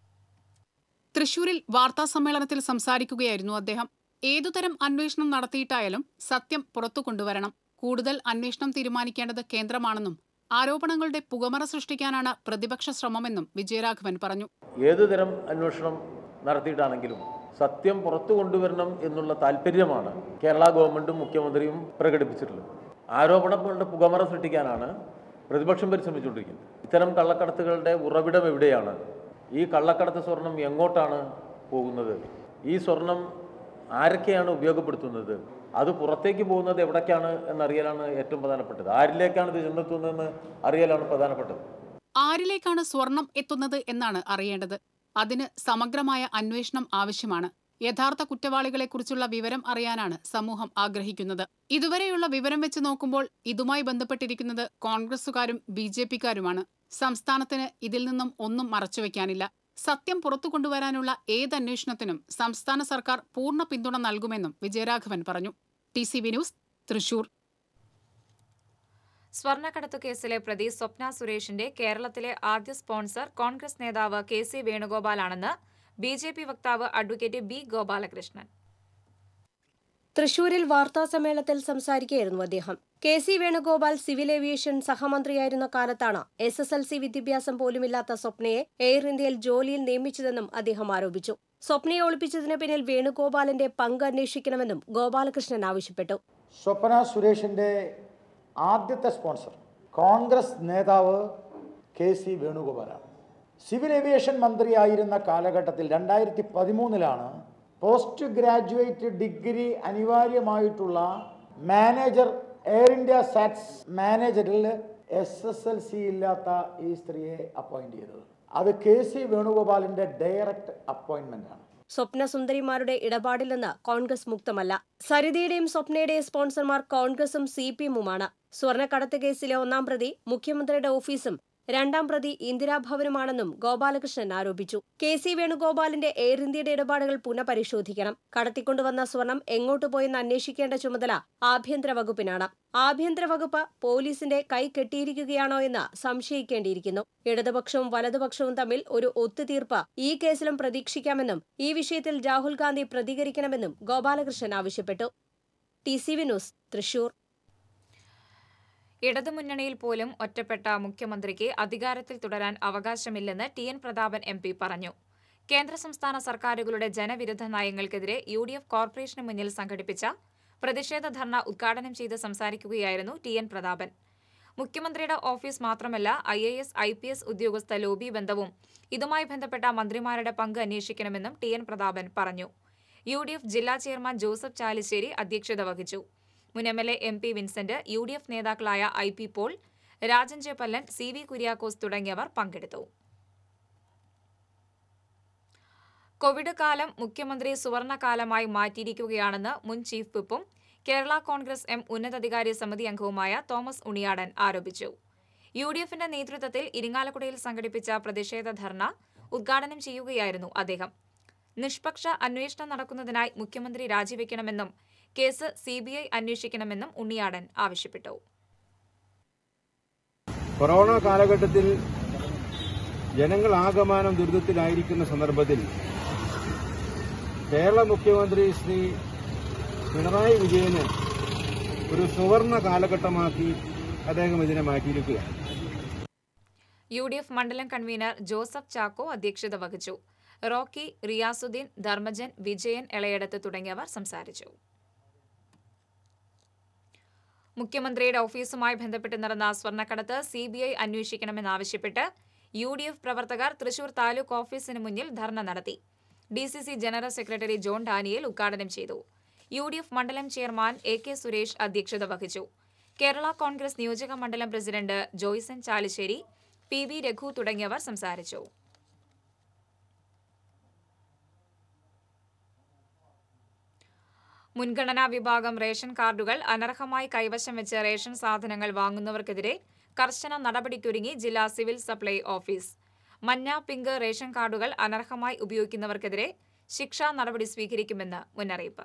തൃശൂരിൽ വാർത്താസമ്മേളനത്തിൽ സംസാരിക്കുകയായിരുന്നു അദ്ദേഹം ഏതുതരം അന്വേഷണം നടത്തിയിട്ടായാലും സത്യം പുറത്തു കൊണ്ടുവരണം കൂടുതൽ അന്വേഷണം തീരുമാനിക്കേണ്ടത് കേന്ദ്രമാണെന്നും ആരോപണങ്ങളുടെ പുകമറ സൃഷ്ടിക്കാനാണ് പ്രതിപക്ഷ ശ്രമമെന്നും വിജയരാഘവൻ പറഞ്ഞു ഏതുതരം അന്വേഷണം നടത്തിയിട്ടാണെങ്കിലും സത്യം പുറത്തു കൊണ്ടുവരണം എന്നുള്ള താല്പര്യമാണ് കേരള ഗവൺമെന്റും മുഖ്യമന്ത്രിയും പ്രകടിപ്പിച്ചിട്ടുള്ളത് ആരോപണങ്ങളുടെ പുകമറ സൃഷ്ടിക്കാനാണ് പ്രതിപക്ഷം പരിശ്രമിച്ചുകൊണ്ടിരിക്കുന്നത് ഇത്തരം കള്ളക്കടത്തുകളുടെ ഉറവിടം എവിടെയാണ് ഈ കള്ളക്കടത്ത് സ്വർണം എങ്ങോട്ടാണ് പോകുന്നത് ഈ സ്വർണം ആരൊക്കെയാണ് ഉപയോഗപ്പെടുത്തുന്നത് അത് പുറത്തേക്ക് പോകുന്നത് എവിടേക്കാണ് എന്നറിയലാണ് ഏറ്റവും പ്രധാനപ്പെട്ടത് ആരിലേക്കാണ് ഇത് ചെന്നെത്തുന്നതെന്ന് അറിയലാണ് പ്രധാനപ്പെട്ടത് ആരിലേക്കാണ് സ്വർണം എത്തുന്നത് എന്നാണ് അറിയേണ്ടത് അതിന് സമഗ്രമായ അന്വേഷണം ആവശ്യമാണ് യഥാർത്ഥ കുറ്റവാളികളെക്കുറിച്ചുള്ള വിവരം അറിയാനാണ് സമൂഹം ആഗ്രഹിക്കുന്നത് ഇതുവരെയുള്ള വിവരം വെച്ച് നോക്കുമ്പോൾ ഇതുമായി ബന്ധപ്പെട്ടിരിക്കുന്നത് കോൺഗ്രസുകാരും ബി ജെ പിക്കാരുമാണ് സംസ്ഥാനത്തിന് ഇതിൽ നിന്നും ഒന്നും മറച്ചുവെക്കാനില്ല സത്യം പുറത്തു കൊണ്ടുവരാനുള്ള ഏത് അന്വേഷണത്തിനും സംസ്ഥാന സർക്കാർ പൂർണ്ണ പിന്തുണ നൽകുമെന്നും വിജയരാഘവൻ പറഞ്ഞു T C V news Thrissur സ്വർണ്ണക്കടത്തു കേസിലെ പ്രതി സ്വപ്ന സുരേഷിന്റെ കേരളത്തിലെ ആദ്യ സ്പോൺസർ കോൺഗ്രസ് നേതാവ് കെ സി വേണുഗോപാലാണെന്ന് ബി ജെ പി വക്താവ് അഡ്വക്കേറ്റ് ബി ഗോപാലകൃഷ്ണൻ തൃശൂരിൽ വാർത്താസമ്മേളനത്തിൽ സംസാരിക്കുകയായിരുന്നു അദ്ദേഹം K C Venugopal civil aviation സഹമന്ത്രിയായിരുന്ന കാലത്താണ് എസ് എസ് എൽ സി വിദ്യാഭ്യാസം പോലുമില്ലാത്ത സ്വപ്നയെ എയർ ഇന്ത്യയിൽ ജോലിയിൽ നിയമിച്ചതെന്നും അദ്ദേഹം ആരോപിച്ചു സ്വപ്നയെ ഒളിപ്പിച്ചതിന് പിന്നിൽ വേണുഗോപാലിന്റെ പങ്ക് അന്വേഷിക്കണമെന്നും ഗോപാലകൃഷ്ണൻ ആവശ്യപ്പെട്ടു സ്വപ്ന സുരേഷിൻ്റെ ആദ്യത്തെ സ്പോൺസർ കോൺഗ്രസ് നേതാവ് കെ സി വേണുഗോപാലാണ് സിവിൽ ഏവിയേഷൻ മന്ത്രിയായിരുന്ന കാലഘട്ടത്തിൽ രണ്ടായിരത്തി പതിമൂന്നിലാണ് പോസ്റ്റ് ഗ്രാജുവേറ്റ് ഡിഗ്രി അനിവാര്യമായിട്ടുള്ള മാനേജർ എയർ ഇന്ത്യ സാറ്റ്സ് മാനേജറിൽ എസ് എസ് എൽ സി ഇല്ലാത്ത ഈ സ്ത്രീയെ അപ്പോയിന്റ് ചെയ്തത് അത് കെ സി വേണുഗോപാലിൻ്റെ ഡയറക്റ്റ് അപ്പോയിൻമെൻ്റ് ആണ് സ്വപ്ന സുന്ദരിമാരുടെ ഇടപാടിൽ നിന്ന് കോൺഗ്രസ് മുക്തമല്ല സരിതയുടെയും സ്വപ്നയുടെയും സ്പോൺസർമാർ കോൺഗ്രസും സി പി എമ്മുമാണ് സ്വർണ്ണക്കടത്ത് കേസിലെ ഒന്നാം പ്രതി മുഖ്യമന്ത്രിയുടെ ഓഫീസും രണ്ടാം പ്രതി ഇന്ദിരാഭവനുമാണെന്നും ഗോപാലകൃഷ്ണൻ ആരോപിച്ചു കെ സി വേണുഗോപാലിന്റെ എയർ ഇന്ത്യയുടെ ഇടപാടുകൾ പുനഃപരിശോധിക്കണം കടത്തിക്കൊണ്ടുവന്ന സ്വർണം എങ്ങോട്ട് പോയെന്ന് അന്വേഷിക്കേണ്ട ചുമതല ആഭ്യന്തര വകുപ്പിനാണ് ആഭ്യന്തര വകുപ്പ് പോലീസിന്റെ കൈ കെട്ടിയിരിക്കുകയാണോ എന്ന് സംശയിക്കേണ്ടിയിരിക്കുന്നു ഇടതുപക്ഷവും വലതുപക്ഷവും തമ്മിൽ ഒരു ഒത്തുതീർപ്പ് ഈ കേസിലും പ്രതീക്ഷിക്കാമെന്നും ഈ വിഷയത്തിൽ രാഹുൽ ഗാന്ധി പ്രതികരിക്കണമെന്നും ഗോപാലകൃഷ്ണൻ ആവശ്യപ്പെട്ടു T C V news Thrissur ഇടതുമുന്നണിയിൽ പോലും ഒറ്റപ്പെട്ട മുഖ്യമന്ത്രിക്ക് അധികാരത്തിൽ തുടരാൻ അവകാശമില്ലെന്ന് T N Prathapan M P പറഞ്ഞു കേന്ദ്ര സംസ്ഥാന സർക്കാരുകളുടെ ജനവിരുദ്ധ നയങ്ങൾക്കെതിരെ യു ഡി എഫ് കോർപ്പറേഷന് മുന്നിൽ സംഘടിപ്പിച്ച പ്രതിഷേധ ധർണ ഉദ്ഘാടനം ചെയ്ത് സംസാരിക്കുകയായിരുന്നു ടി എൻ പ്രതാപൻ മുഖ്യമന്ത്രിയുടെ ഓഫീസ് മാത്രമല്ല I A S I P S ഉദ്യോഗസ്ഥ ലോബി ബന്ധവും ഇതുമായി ബന്ധപ്പെട്ട മന്ത്രിമാരുടെ പങ്ക് അന്വേഷിക്കണമെന്നും ടി എൻ പ്രതാപൻ പറഞ്ഞു യു ഡി എഫ് ജില്ലാ ചെയർമാൻ ജോസഫ് ചാലിശ്ശേരി അധ്യക്ഷത വഹിച്ചു മുൻ M L A M P Vincent U D F നേതാക്കളായ I P Paul Rajan J Pallan C V Kuriakose തുടങ്ങിയവർ പങ്കെടുത്തു കോവിഡ് കാലം മുഖ്യമന്ത്രി സുവർണകാലമായി മാറ്റിയിരിക്കുകയാണെന്ന് മുൻ ചീഫ് വിപ്പും കേരള കോൺഗ്രസ് എം ഉന്നതാധികാരി സമിതി അംഗവുമായ തോമസ് ഉണിയാടൻ ആരോപിച്ചു യു ഡി എഫിന്റെ നേതൃത്വത്തിൽ ഇരിങ്ങാലക്കുടയിൽ സംഘടിപ്പിച്ച പ്രതിഷേധ ധർണ ഉദ്ഘാടനം ചെയ്യുകയായിരുന്നു അദ്ദേഹം നിഷ്പക്ഷ അന്വേഷണം നടക്കുന്നതിനായി മുഖ്യമന്ത്രി രാജിവെക്കണമെന്നും കേസ് സിബിഐ അന്വേഷിക്കണമെന്നും ഉണ്ണിയാടൻ ആവശ്യപ്പെട്ടു കൊറോണ കാലഘട്ടത്തിൽ ജനങ്ങൾ ആകമാനം ദുരിതത്തിലായിരിക്കുന്ന സന്ദർഭത്തിൽ കേരള മുഖ്യമന്ത്രി ശ്രീ പിണറായി വിജയന് ഒരു സുവർണ കാലഘട്ടമാക്കി അദ്ദേഹം ഇതിനെ മാറ്റിയിരിക്കുകയാണ് യു ഡി എഫ് മണ്ഡലം കൺവീനർ ജോസഫ് ചാക്കോ അധ്യക്ഷത വഹിച്ചു റോക്കി റിയാസുദ്ദീൻ ധർമ്മജൻ വിജയൻ എളയടത്ത് തുടങ്ങിയവർ സംസാരിച്ചു മുഖ്യമന്ത്രിയുടെ ഓഫീസുമായി ബന്ധപ്പെട്ട് നടന്ന സ്വർണ്ണക്കടത്ത് സി ബി ഐ അന്വേഷിക്കണമെന്നാവശ്യപ്പെട്ട് യു ഡി എഫ് പ്രവർത്തകർ തൃശൂർ താലൂക്ക് ഓഫീസിന് മുന്നിൽ ധർണ നടത്തി D C C general secretary John Daniel ഉദ്ഘാടനം ചെയ്തു യു ഡി എഫ് മണ്ഡലം ചെയർമാൻ എ കെ സുരേഷ് അധ്യക്ഷത വഹിച്ചു കേരള കോൺഗ്രസ് നിയോജക മണ്ഡലം president Joyson Chalissery P V Raghu തുടങ്ങിയവർ സംസാരിച്ചു മുൻഗണനാ വിഭാഗം റേഷൻ കാർഡുകൾ അനർഹമായി കൈവശം വെച്ച് റേഷൻ സാധനങ്ങൾ വാങ്ങുന്നവർക്കെതിരെ കർശന നടപടിക്കൊരുങ്ങി ജില്ലാ സിവിൽ സപ്ലൈ ഓഫീസ് മഞ്ഞ പിങ്ക് റേഷൻ കാർഡുകൾ അനർഹമായി ഉപയോഗിക്കുന്നവർക്കെതിരെ ശിക്ഷാ നടപടി സ്വീകരിക്കുമെന്ന് മുന്നറിയിപ്പ്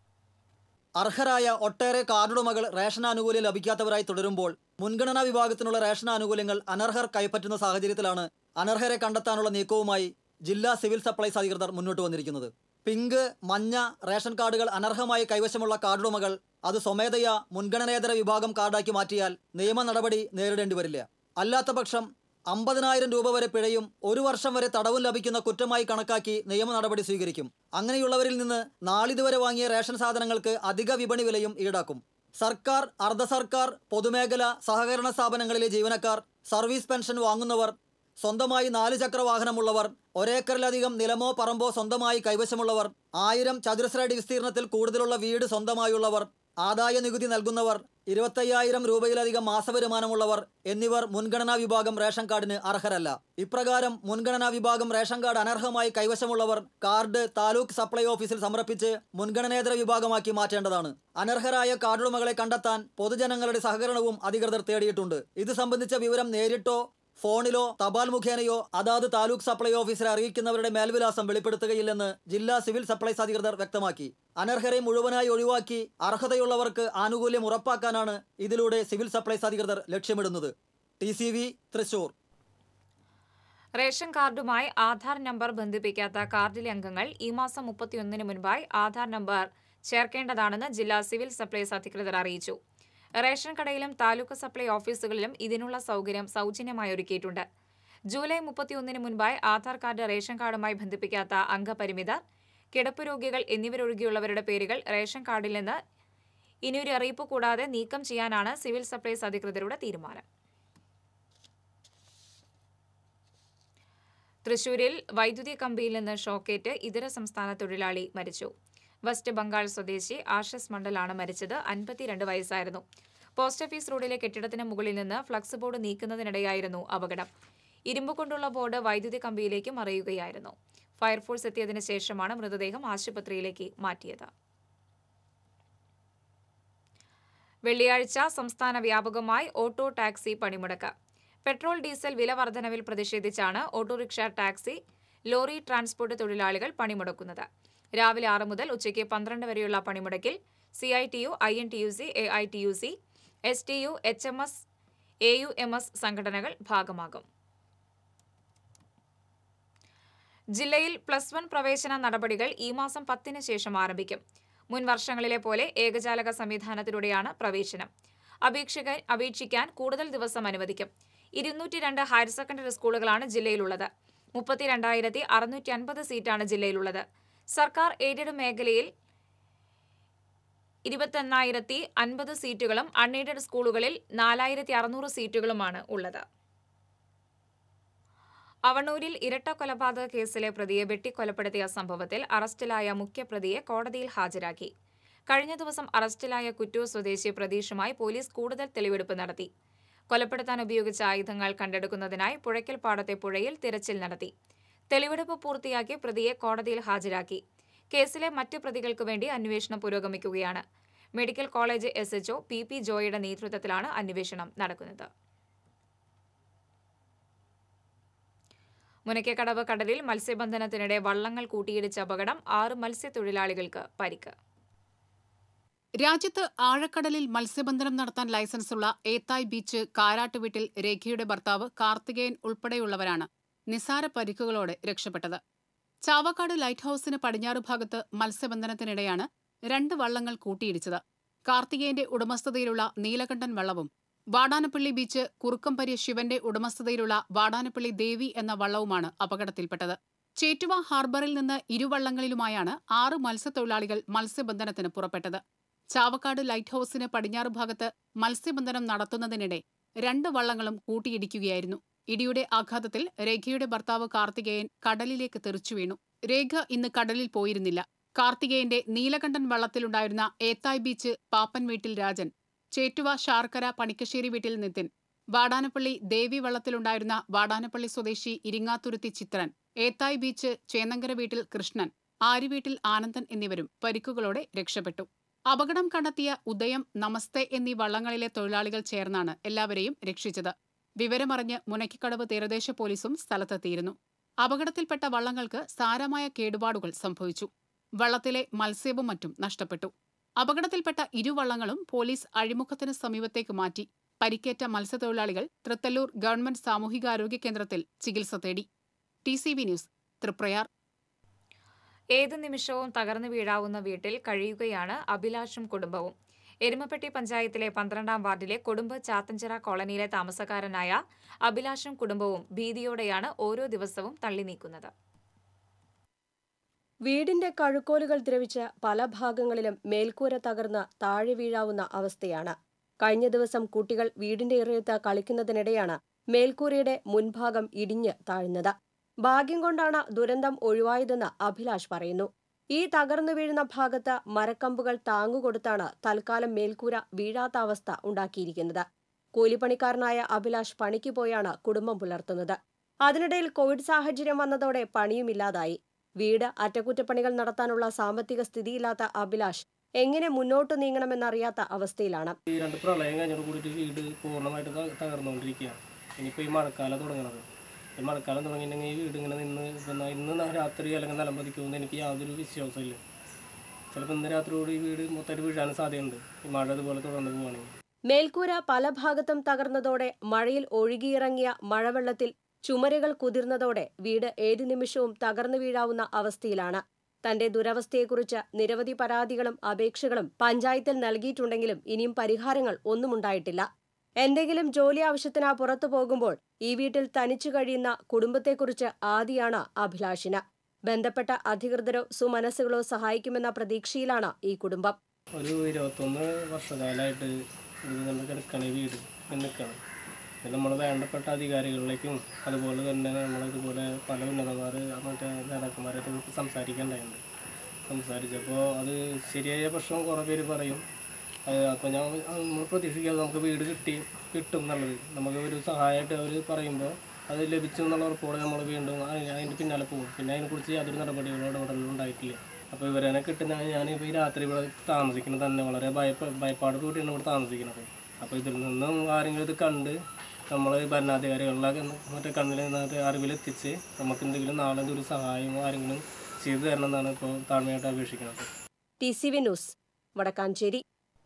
അർഹരായ ഒട്ടേറെ കാർഡുടമകൾ റേഷൻ ആനുകൂല്യം ലഭിക്കാത്തവരായി തുടരുമ്പോൾ മുൻഗണനാ വിഭാഗത്തിനുള്ള റേഷൻ ആനുകൂല്യങ്ങൾ അനർഹർ കൈപ്പറ്റുന്ന സാഹചര്യത്തിലാണ് അനർഹരെ കണ്ടെത്താനുള്ള നീക്കവുമായി ജില്ലാ സിവിൽ സപ്ലൈസ് അധികൃതർ മുന്നോട്ട് വന്നിരിക്കുന്നത് പിങ്ക് മഞ്ഞ റേഷൻ കാർഡുകൾ അനർഹമായി കൈവശമുള്ള കാർഡുടമകൾ അത് സ്വമേധയാ മുൻഗണനേതര വിഭാഗം കാർഡാക്കി മാറ്റിയാൽ നിയമ നടപടി നേരിടേണ്ടി വരില്ല അല്ലാത്ത പക്ഷം അമ്പതിനായിരം രൂപ വരെ പിഴയും ഒരു വർഷം വരെ തടവും ലഭിക്കുന്ന കുറ്റമായി കണക്കാക്കി നിയമ നടപടി സ്വീകരിക്കും അങ്ങനെയുള്ളവരിൽ നിന്ന് നാളിതുവരെ വാങ്ങിയ റേഷൻ സാധനങ്ങൾക്ക് അധിക വിപണി വിലയും ഈടാക്കും സർക്കാർ അർദ്ധ സർക്കാർ പൊതുമേഖല സഹകരണ സ്ഥാപനങ്ങളിലെ ജീവനക്കാർ സർവീസ് പെൻഷൻ വാങ്ങുന്നവർ സ്വന്തമായി നാല് ചക്ര വാഹനമുള്ളവർ ഒരേക്കറിലധികം നിലമോ പറമ്പോ സ്വന്തമായി കൈവശമുള്ളവർ ആയിരം ചതുരശ്ര വിസ്തീർണത്തിൽ കൂടുതലുള്ള വീട് സ്വന്തമായുള്ളവർ ആദായ നികുതി നൽകുന്നവർ ഇരുപത്തയ്യായിരം രൂപയിലധികം മാസവരുമാനമുള്ളവർ എന്നിവർ മുൻഗണനാ വിഭാഗം റേഷൻ കാർഡിന് അർഹരല്ല ഇപ്രകാരം മുൻഗണനാ വിഭാഗം റേഷൻ കാർഡ് അനർഹമായി കൈവശമുള്ളവർ കാർഡ് താലൂക്ക് സപ്ലൈ ഓഫീസിൽ സമർപ്പിച്ച് മുൻഗണനേതര വിഭാഗമാക്കി മാറ്റേണ്ടതാണ് അനർഹരായ കാർഡുടമകളെ കണ്ടെത്താൻ പൊതുജനങ്ങളുടെ സഹകരണവും അധികൃതർ തേടിയിട്ടുണ്ട് ഇത് സംബന്ധിച്ച വിവരം നേരിട്ടോ ഫോണിലോ തപാൽ മുഖേനയോ അതാത് താലൂക്ക് സപ്ലൈ ഓഫീസറെ അറിയിക്കുന്നവരുടെ മേൽവിലാസം വെളിപ്പെടുത്തുകയില്ലെന്ന് ജില്ലാ സിവിൽ സപ്ലൈസ് അധികൃതർ വ്യക്തമാക്കി അനർഹരെ മുഴുവനായി ഒഴിവാക്കി അർഹതയുള്ളവർക്ക് ആനുകൂല്യം ഉറപ്പാക്കാനാണ് ഇതിലൂടെ സിവിൽ സപ്ലൈസ് അധികൃതർ ലക്ഷ്യമിടുന്നത് T C V Thrissur ration കാർഡുമായി ആധാർ നമ്പർ ബന്ധിപ്പിക്കാത്ത കാർഡിലെ അംഗങ്ങൾ ഈ മാസം മുപ്പത്തിയൊന്നിന് മുൻപായി ആധാർ നമ്പർ ചേർക്കേണ്ടതാണെന്ന് ജില്ലാ സിവിൽ സപ്ലൈസ് അധികൃതർ അറിയിച്ചു റേഷൻ കടയിലും താലൂക്ക് സപ്ലൈ ഓഫീസുകളിലും ഇതിനുള്ള സൗകര്യം സൗജന്യമായി ഒരുക്കിയിട്ടുണ്ട് ജൂലൈ മുപ്പത്തിയൊന്നിന് മുൻപായി ആധാർ കാർഡ് റേഷൻ കാർഡുമായി ബന്ധിപ്പിക്കാത്ത അംഗപരിമിതർ കിടപ്പ് രോഗികൾ എന്നിവരൊഴികെയുള്ളവരുടെ പേരുകൾ റേഷൻ കാർഡിൽ നിന്ന് ഇനിയൊരു അറിയിപ്പ് കൂടാതെ നീക്കം ചെയ്യാനാണ് സിവിൽ സപ്ലൈസ് അധികൃതരുടെ തീരുമാനം തൃശൂരിൽ വൈദ്യുതി കമ്പിയിൽ നിന്ന് ഷോക്കേറ്റ് ഇതര സംസ്ഥാന തൊഴിലാളി മരിച്ചു വെസ്റ്റ് ബംഗാൾ സ്വദേശി ആഷസ് മണ്ഡലാണ് മരിച്ചത് അൻപത്തിരണ്ട് വയസ്സായിരുന്നു പോസ്റ്റ് ഓഫീസ് റോഡിലെ കെട്ടിടത്തിന് മുകളിൽ നിന്ന് ഫ്ലക്സ് ബോർഡ് നീക്കുന്നതിനിടെയായിരുന്നു അപകടം ഇരുമ്പ് കൊണ്ടുള്ള ബോർഡ് വൈദ്യുതി കമ്പിയിലേക്ക് മറിയുകയായിരുന്നു ഫയർഫോഴ്സ് എത്തിയതിനു ശേഷമാണ് മൃതദേഹം ആശുപത്രിയിലേക്ക് മാറ്റിയത് വെള്ളിയാഴ്ച സംസ്ഥാന വ്യാപകമായി ഓട്ടോ ടാക്സി പണിമുടക്ക് പെട്രോൾ ഡീസൽ വില വർധനവിൽ പ്രതിഷേധിച്ചാണ് ഓട്ടോറിക്ഷ ടാക്സി ലോറി ട്രാൻസ്പോർട്ട് തൊഴിലാളികൾ പണിമുടക്കുന്നത് രാവിലെ ആറ് മുതൽ ഉച്ചയ്ക്ക് പന്ത്രണ്ട് വരെയുള്ള പണിമുടക്കിൽ C I T U I N T U C A I T U C S T U H M S A U M S സംഘടനകൾ ഭാഗമാകും ജില്ലയിൽ പ്ലസ് വൺ പ്രവേശന നടപടികൾ ഈ മാസം പത്തിന് ശേഷം ആരംഭിക്കും മുൻ വർഷങ്ങളിലെ പോലെ ഏകജാലക സംവിധാനത്തിലൂടെയാണ് പ്രവേശനം അപേക്ഷകർ അപേക്ഷിക്കാൻ കൂടുതൽ ദിവസം അനുവദിക്കും ഇരുന്നൂറ്റി രണ്ട് ഹയർ സെക്കൻഡറി സ്കൂളുകളാണ് ജില്ലയിലുള്ളത് മുപ്പത്തിരണ്ടായിരത്തി അറുന്നൂറ്റി അൻപത് സീറ്റാണ് ജില്ലയിലുള്ളത് സർക്കാർ എയ്ഡഡ് മേഖലയിൽ ഇരുപത്തെണ്ണായിരത്തി അൻപത് സീറ്റുകളും അൺഎയ്ഡഡ് സ്കൂളുകളിൽ നാലായിരത്തി അറുന്നൂറ് സീറ്റുകളുമാണ് ഉള്ളത് അവണൂരിൽ ഇരട്ട കൊലപാതക കേസിലെ പ്രതിയെ വെട്ടിക്കൊലപ്പെടുത്തിയ സംഭവത്തിൽ അറസ്റ്റിലായ മുഖ്യപ്രതിയെ കോടതിയിൽ ഹാജരാക്കി കഴിഞ്ഞ ദിവസം അറസ്റ്റിലായ കുറ്റൂർ സ്വദേശി പ്രതീഷുമായി പോലീസ് കൂടുതൽ തെളിവെടുപ്പ് നടത്തി കൊലപ്പെടുത്താൻ ഉപയോഗിച്ച ആയുധങ്ങൾ കണ്ടെടുക്കുന്നതിനായി പുഴയ്ക്കൽ പാടത്തെ പുഴയിൽ തിരച്ചിൽ നടത്തി തെളിവെടുപ്പ് പൂർത്തിയാക്കി പ്രതിയെ കോടതിയിൽ ഹാജരാക്കി കേസിലെ മറ്റ് പ്രതികൾക്ക് വേണ്ടി അന്വേഷണം പുരോഗമിക്കുകയാണ് medical college S H O P P ജോയുടെ നേതൃത്വത്തിലാണ് അന്വേഷണം നടക്കുന്നത് മുനയ്ക്കക്കടവ് കടലിൽ മത്സ്യബന്ധനത്തിനിടെ വള്ളങ്ങൾ കൂട്ടിയിടിച്ച അപകടം ആറ് മത്സ്യത്തൊഴിലാളികൾക്ക് പരിക്ക് രാജ്യത്ത് ആഴക്കടലിൽ മത്സ്യബന്ധനം നടത്താൻ ലൈസൻസുള്ള ഏത്തായ് ബീച്ച് കാരാട്ടുവീട്ടിൽ രേഖയുടെ ഭർത്താവ് കാർത്തികേയൻ ഉൾപ്പെടെയുള്ളവരാണ് നിസാര പരിക്കുകളോടെ രക്ഷപ്പെട്ടത് ചാവക്കാട് ലൈറ്റ് ഹൌസിന് പടിഞ്ഞാറ് ഭാഗത്ത് മത്സ്യബന്ധനത്തിനിടെയാണ് രണ്ട് വള്ളങ്ങൾ കൂട്ടിയിടിച്ചത് കാർത്തികേയന്റെ ഉടമസ്ഥതയിലുള്ള നീലകണ്ഠൻ വള്ളവും വാടാനപ്പള്ളി ബീച്ച് കുറുക്കംപരി ശിവന്റെ ഉടമസ്ഥതയിലുള്ള വാടാനപ്പള്ളി ദേവി എന്ന വള്ളവുമാണ് അപകടത്തിൽപ്പെട്ടത് ചേറ്റുവ ഹാർബറിൽ നിന്ന് ഇരുവള്ളങ്ങളിലുമായാണ് ആറ് മത്സ്യത്തൊഴിലാളികൾ മത്സ്യബന്ധനത്തിന് പുറപ്പെട്ടത് ചാവക്കാട് ലൈറ്റ് ഹൌസിന് പടിഞ്ഞാറ് ഭാഗത്ത് മത്സ്യബന്ധനം നടത്തുന്നതിനിടെ രണ്ട് വള്ളങ്ങളും കൂട്ടിയിടിക്കുകയായിരുന്നു ഇടിയുടെ ആഘാതത്തിൽ രേഖയുടെ ഭർത്താവ് കാർത്തികേയൻ കടലിലേക്ക് തെറിച്ചു വീണു രേഖ ഇന്ന് കടലിൽ പോയിരുന്നില്ല കാർത്തികേയന്റെ നീലകണ്ഠൻ വള്ളത്തിലുണ്ടായിരുന്ന ഏത്തായ് ബീച്ച് പാപ്പൻ വീട്ടിൽ രാജൻ ചേറ്റുവ ശാർക്കര പണിക്കശ്ശേരി വീട്ടിൽ നിതിൻ വാടാനപ്പള്ളി ദേവി വള്ളത്തിലുണ്ടായിരുന്ന വാടാനപ്പള്ളി സ്വദേശി ഇരിങ്ങാത്തുരുത്തി ചിത്രൻ ഏത്തായ് ബീച്ച് ചേന്നങ്കര വീട്ടിൽ കൃഷ്ണൻ ആര്യവീട്ടിൽ ആനന്ദൻ എന്നിവരും പരിക്കുകളോടെ രക്ഷപ്പെട്ടു അപകടം കണ്ടെത്തിയ ഉദയം നമസ്തേ എന്നീ വള്ളങ്ങളിലെ തൊഴിലാളികൾ ചേർന്നാണ് എല്ലാവരെയും രക്ഷിച്ചത് വിവരമറിഞ്ഞ് മുനക്കിക്കടവ് തീരദേശ പോലീസും സ്ഥലത്തെത്തിയിരുന്നു അപകടത്തിൽപ്പെട്ട വള്ളങ്ങൾക്ക് സാരമായ കേടുപാടുകൾ സംഭവിച്ചു വള്ളത്തിലെ മത്സ്യവും മറ്റും നഷ്ടപ്പെട്ടു അപകടത്തിൽപ്പെട്ട ഇരുവള്ളങ്ങളും പോലീസ് അഴിമുഖത്തിന് സമീപത്തേക്ക് മാറ്റി പരിക്കേറ്റ മത്സ്യത്തൊഴിലാളികൾ തൃത്തല്ലൂർ ഗവൺമെന്റ് സാമൂഹികാരോഗ്യ കേന്ദ്രത്തിൽ ചികിത്സ തേടി T C V news Triprayar ഏത് നിമിഷവും തകർന്നു വീഴാവുന്ന വീട്ടിൽ കഴിയുകയാണ് അഭിലാഷും കുടുംബവും എരുമപ്പെട്ടി പഞ്ചായത്തിലെ പന്ത്രണ്ടാം വാർഡിലെ കൊടുമ്പ് ചാത്തഞ്ചിറ കോളനിയിലെ താമസക്കാരനായ അഭിലാഷും കുടുംബവും ഭീതിയോടെയാണ് ഓരോ ദിവസവും തള്ളി നീക്കുന്നത് വീടിന്റെ കഴുക്കോലുകൾ ദ്രവിച്ച് പല ഭാഗങ്ങളിലും മേൽക്കൂര തകർന്ന് താഴെ വീഴാവുന്ന അവസ്ഥയാണ് കഴിഞ്ഞ ദിവസം കുട്ടികൾ വീടിന്റെ ഇറയത്ത് കളിക്കുന്നതിനിടെയാണ് മേൽക്കൂരയുടെ മുൻഭാഗം ഇടിഞ്ഞ് താഴ്ന്നത് ഭാഗ്യം കൊണ്ടാണ് ദുരന്തം ഒഴിവായതെന്ന് അഭിലാഷ് പറയുന്നു ഈ തകർന്നു വീഴുന്ന ഭാഗത്ത് മരക്കമ്പുകൾ താങ്ങുകൊടുത്താണ് തൽക്കാലം മേൽക്കൂര വീഴാത്ത അവസ്ഥ ഉണ്ടാക്കിയിരിക്കുന്നത് കൂലിപ്പണിക്കാരനായ അഭിലാഷ് പണിക്ക് പോയാണ് കുടുംബം പുലർത്തുന്നത് അതിനിടയിൽ കോവിഡ് സാഹചര്യം വന്നതോടെ പണിയുമില്ലാതായി വീട് അറ്റകുറ്റപ്പണികൾ നടത്താനുള്ള സാമ്പത്തിക സ്ഥിതിയില്ലാത്ത അഭിലാഷ് എങ്ങനെ മുന്നോട്ട് നീങ്ങണമെന്നറിയാത്ത അവസ്ഥയിലാണ് ഈ രണ്ട് പ്രളയം കഴിഞ്ഞോട് കൂടിയിട്ട് വീട് പൂർണ്ണമായിട്ട് ത- തകർന്നുകൊണ്ടിരിക്കുകയാണ് ഇനിയിപ്പോൾ ഈ മഴക്കാലം തുടങ്ങണത് ഈ മഴക്കാലം തുടങ്ങിയിട്ടുണ്ടെങ്കിൽ ഈ വീട് ഇങ്ങനെ നിന്ന് പിന്നെ ഇന്ന് ന- രാത്രി അല്ലെങ്കിൽ നിലം പതിക്കുമെന്ന് എനിക്ക് യാതൊരു വിശ്വാസമില്ല ചിലപ്പോൾ ഇന്ന് രാത്രിയോട് ഈ വീട് മൊത്തമായിട്ട് വീഴാനും സാധ്യതയുണ്ട് ഈ മഴ ഇതുപോലെ തുടർന്ന് പോവുകയാണെങ്കിൽ മേൽക്കൂര പല ഭാഗത്തും തകർന്നതോടെ മഴയിൽ ഒഴുകിയിറങ്ങിയ മഴവെള്ളത്തിൽ ചുമരുകൾ കുതിർന്നതോടെ വീട് ഏതു നിമിഷവും തകർന്നു വീഴാവുന്ന അവസ്ഥയിലാണ് തന്റെ ദുരവസ്ഥയെക്കുറിച്ച് നിരവധി പരാതികളും അപേക്ഷകളും പഞ്ചായത്തിൽ നൽകിയിട്ടുണ്ടെങ്കിലും ഇനിയും പരിഹാരങ്ങൾ ഒന്നുമുണ്ടായിട്ടില്ല എന്തെങ്കിലും ജോലി ആവശ്യത്തിന് പുറത്തു പോകുമ്പോൾ ഈ വീട്ടിൽ തനിച്ചു കഴിയുന്ന കുടുംബത്തെക്കുറിച്ച് ആദിയാണ് അഭിലാഷിന് ബന്ധപ്പെട്ട അധികൃതരോ സുമനസ്സുകളോ സഹായിക്കുമെന്ന പ്രതീക്ഷയിലാണ് ഈ കുടുംബം ഒരു ഇരുപത്തൊന്ന് വർഷകാലമായിട്ട് ഇത് നമ്മൾ കിടക്കണ ഈ വീട് നിൽക്കണം ഇത് നമ്മൾ വേണ്ടപ്പെട്ട അധികാരികളിലേക്കും അതുപോലെ തന്നെ നമ്മൾ ഇതുപോലെ പല ഉന്നതന്മാർ മറ്റേ നേതാക്കന്മാരായിട്ട് സംസാരിക്കേണ്ടതുണ്ട് സംസാരിച്ചപ്പോൾ അത് ശരിയായ പ്രശ്നം കുറേ പേര് പറയും അത് അപ്പോൾ ഞാൻ നമ്മൾ പ്രതീക്ഷിക്കാതെ നമുക്ക് വീട് കിട്ടി കിട്ടും എന്നുള്ളത് നമുക്ക് ഒരു സഹായമായിട്ട് അവർ പറയുമ്പോൾ അത് ലഭിച്ചു എന്നുള്ള ഉറപ്പോടെ നമ്മൾ വീണ്ടും അതിന് അതിൻ്റെ പിന്നാലെ പോകും പിന്നെ അതിനെക്കുറിച്ച് യാതൊരു നടപടികളോ ഇടപെടലും ഉണ്ടായിട്ടില്ല അപ്പോൾ ഇവരെന്നെ കിട്ടുന്ന ഞാനിപ്പോൾ ഈ രാത്രി ഇവിടെ താമസിക്കുന്നത് തന്നെ വളരെ ഭയപ്പ ഭയപ്പാട് കൂടിയാണ് ഇവിടെ താമസിക്കുന്നത് അപ്പോൾ ഇതിൽ നിന്നും ആരെങ്കിലും ഇത് കണ്ട് നമ്മൾ ഭരണാധികാരികളിലൊക്കെ മറ്റേ കണ്ണിൽ നിന്നിട്ട് അറിവിലെത്തിച്ച് നമുക്ക് എന്തെങ്കിലും നാളെ ഒരു സഹായമോ ആരെങ്കിലും ചെയ്തു തരണം എന്നാണ് ഇപ്പോൾ താഴ്മയായിട്ട് അപേക്ഷിക്കുന്നത് T C V news Wadakkanchery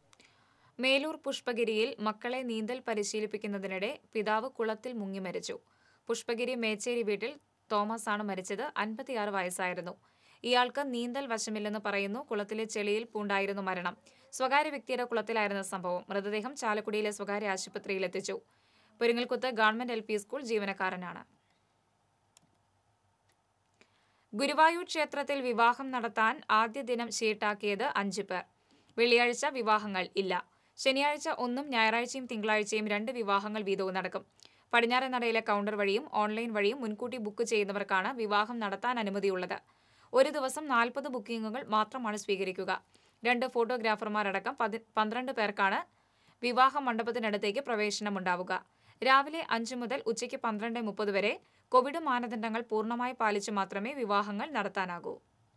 Melur പുഷ്പഗിരിയിൽ മക്കളെ നീന്തൽ പരിശീലിപ്പിക്കുന്നതിനിടെ പിതാവ് കുളത്തിൽ മുങ്ങി മരിച്ചു പുഷ്പഗിരി മേച്ചേരി വീട്ടിൽ തോമസ് ആണ് മരിച്ചത് അൻപത്തിയാറ് വയസ്സായിരുന്നു ഇയാൾക്ക് നീന്തൽ വശമില്ലെന്ന് പറയുന്നു കുളത്തിലെ ചെളിയിൽ പൂണ്ടായിരുന്നു മരണം സ്വകാര്യ വ്യക്തിയുടെ കുളത്തിലായിരുന്ന സംഭവം മൃതദേഹം ചാലക്കുടിയിലെ സ്വകാര്യ ആശുപത്രിയിൽ എത്തിച്ചു പൊരിങ്ങൽക്കുത്ത് ഗവൺമെന്റ് എൽ സ്കൂൾ ജീവനക്കാരനാണ് ഗുരുവായൂർ ക്ഷേത്രത്തിൽ വിവാഹം നടത്താൻ ആദ്യ ദിനം ഷീട്ടാക്കിയത് അഞ്ചു പേർ വെള്ളിയാഴ്ച വിവാഹങ്ങൾ ഇല്ല ശനിയാഴ്ച ഒന്നും ഞായറാഴ്ചയും തിങ്കളാഴ്ചയും രണ്ട് വിവാഹങ്ങൾ വീതവും നടക്കും പടിഞ്ഞാറൻ നടയിലെ കൗണ്ടർ വഴിയും ഓൺലൈൻ വഴിയും മുൻകൂട്ടി ബുക്ക് ചെയ്യുന്നവർക്കാണ് വിവാഹം നടത്താൻ അനുമതിയുള്ളത് ഒരു ദിവസം നാൽപ്പത് ബുക്കിംഗുകൾ മാത്രമാണ് സ്വീകരിക്കുക രണ്ട് ഫോട്ടോഗ്രാഫർമാരടക്കം പതി പന്ത്രണ്ട് പേർക്കാണ് വിവാഹ മണ്ഡപത്തിനടുത്തേക്ക് പ്രവേശനമുണ്ടാവുക രാവിലെ അഞ്ച് മുതൽ ഉച്ചയ്ക്ക് പന്ത്രണ്ട് മുപ്പത് വരെ കോവിഡ് മാനദണ്ഡങ്ങൾ പൂർണ്ണമായി പാലിച്ചു മാത്രമേ വിവാഹങ്ങൾ നടത്താനാകൂ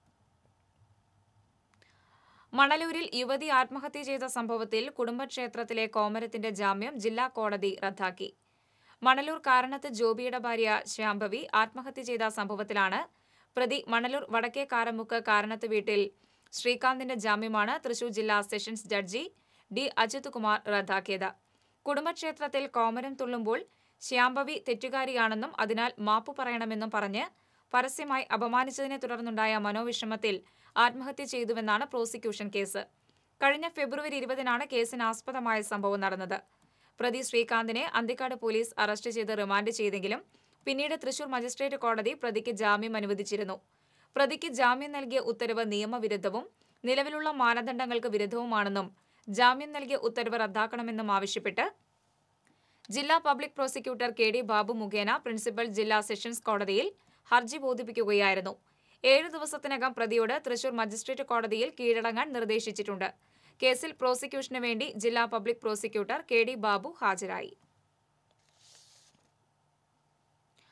മണലൂരിൽ യുവതി ആത്മഹത്യ ചെയ്ത സംഭവത്തിൽ കുടുംബക്ഷേത്രത്തിലെ കോമരത്തിന്റെ ജാമ്യം ജില്ലാ കോടതി റദ്ദാക്കി മണലൂർ കാരണത്ത് ജോബിയുടെ ഭാര്യ ശ്യാംഭവി ആത്മഹത്യ ചെയ്ത സംഭവത്തിലാണ് പ്രതി മണലൂർ വടക്കേ കാരമുക്ക് കാരണത്ത് വീട്ടിൽ ശ്രീകാന്തിന്റെ ജാമ്യമാണ് തൃശൂർ ജില്ലാ sessions judge D Ajith Kumar റദ്ദാക്കിയത് കുടുംബക്ഷേത്രത്തിൽ കോമരം തുള്ളുമ്പോൾ ശ്യാംഭവി തെറ്റുകാരിയാണെന്നും അതിനാൽ മാപ്പു പറയണമെന്നും പറഞ്ഞ് പരസ്യമായി അപമാനിച്ചതിനെ തുടർന്നുണ്ടായ മനോവിഷമത്തിൽ ആത്മഹത്യ ചെയ്തുവെന്നാണ് പ്രോസിക്യൂഷൻ കേസ് കഴിഞ്ഞ ഫെബ്രുവരി ഇരുപതിനാണ് കേസിന് ആസ്പദമായ സംഭവം നടന്നത് പ്രതി ശ്രീകാന്തിനെ അന്തിക്കാട് പോലീസ് അറസ്റ്റ് ചെയ്ത് റിമാൻഡ് ചെയ്തെങ്കിലും പിന്നീട് തൃശൂർ മജിസ്ട്രേറ്റ് കോടതി പ്രതിക്ക് ജാമ്യം അനുവദിച്ചിരുന്നു പ്രതിക്ക് ജാമ്യം നൽകിയ ഉത്തരവ് നിയമവിരുദ്ധവും നിലവിലുള്ള മാനദണ്ഡങ്ങൾക്ക് വിരുദ്ധവുമാണെന്നും ജാമ്യം നൽകിയ ഉത്തരവ് റദ്ദാക്കണമെന്നും ആവശ്യപ്പെട്ട് ജില്ലാ public prosecutor K D Babu മുഖേന പ്രിൻസിപ്പൽ ജില്ലാ സെഷൻസ് കോടതിയിൽ ഹർജി ബോധിപ്പിക്കുകയായിരുന്നു ഏഴ് ദിവസത്തിനകം പ്രതിയോട് തൃശൂർ മജിസ്ട്രേറ്റ് കോടതിയിൽ കീഴടങ്ങാൻ നിർദ്ദേശിച്ചിട്ടുണ്ട് കേസിൽ പ്രോസിക്യൂഷന് വേണ്ടി ജില്ലാ public prosecutor K D Babu ഹാജരായി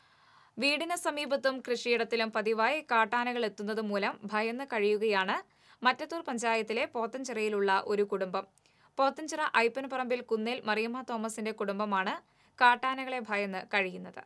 വീടിന് സമീപത്തും കൃഷിയിടത്തിലും പതിവായി കാട്ടാനകൾ എത്തുന്നത് മൂലം ഭയന്ന് കഴിയുകയാണ് മറ്റത്തൂർ പഞ്ചായത്തിലെ പോത്തഞ്ചിറയിലുള്ള ഒരു കുടുംബം പോത്തഞ്ചിറ ഐപ്പൻപറമ്പിൽ കുന്നേൽ മറിയമ്മ തോമസിന്റെ കുടുംബമാണ് കാട്ടാനകളെ ഭയന്ന് കഴിയുന്നത്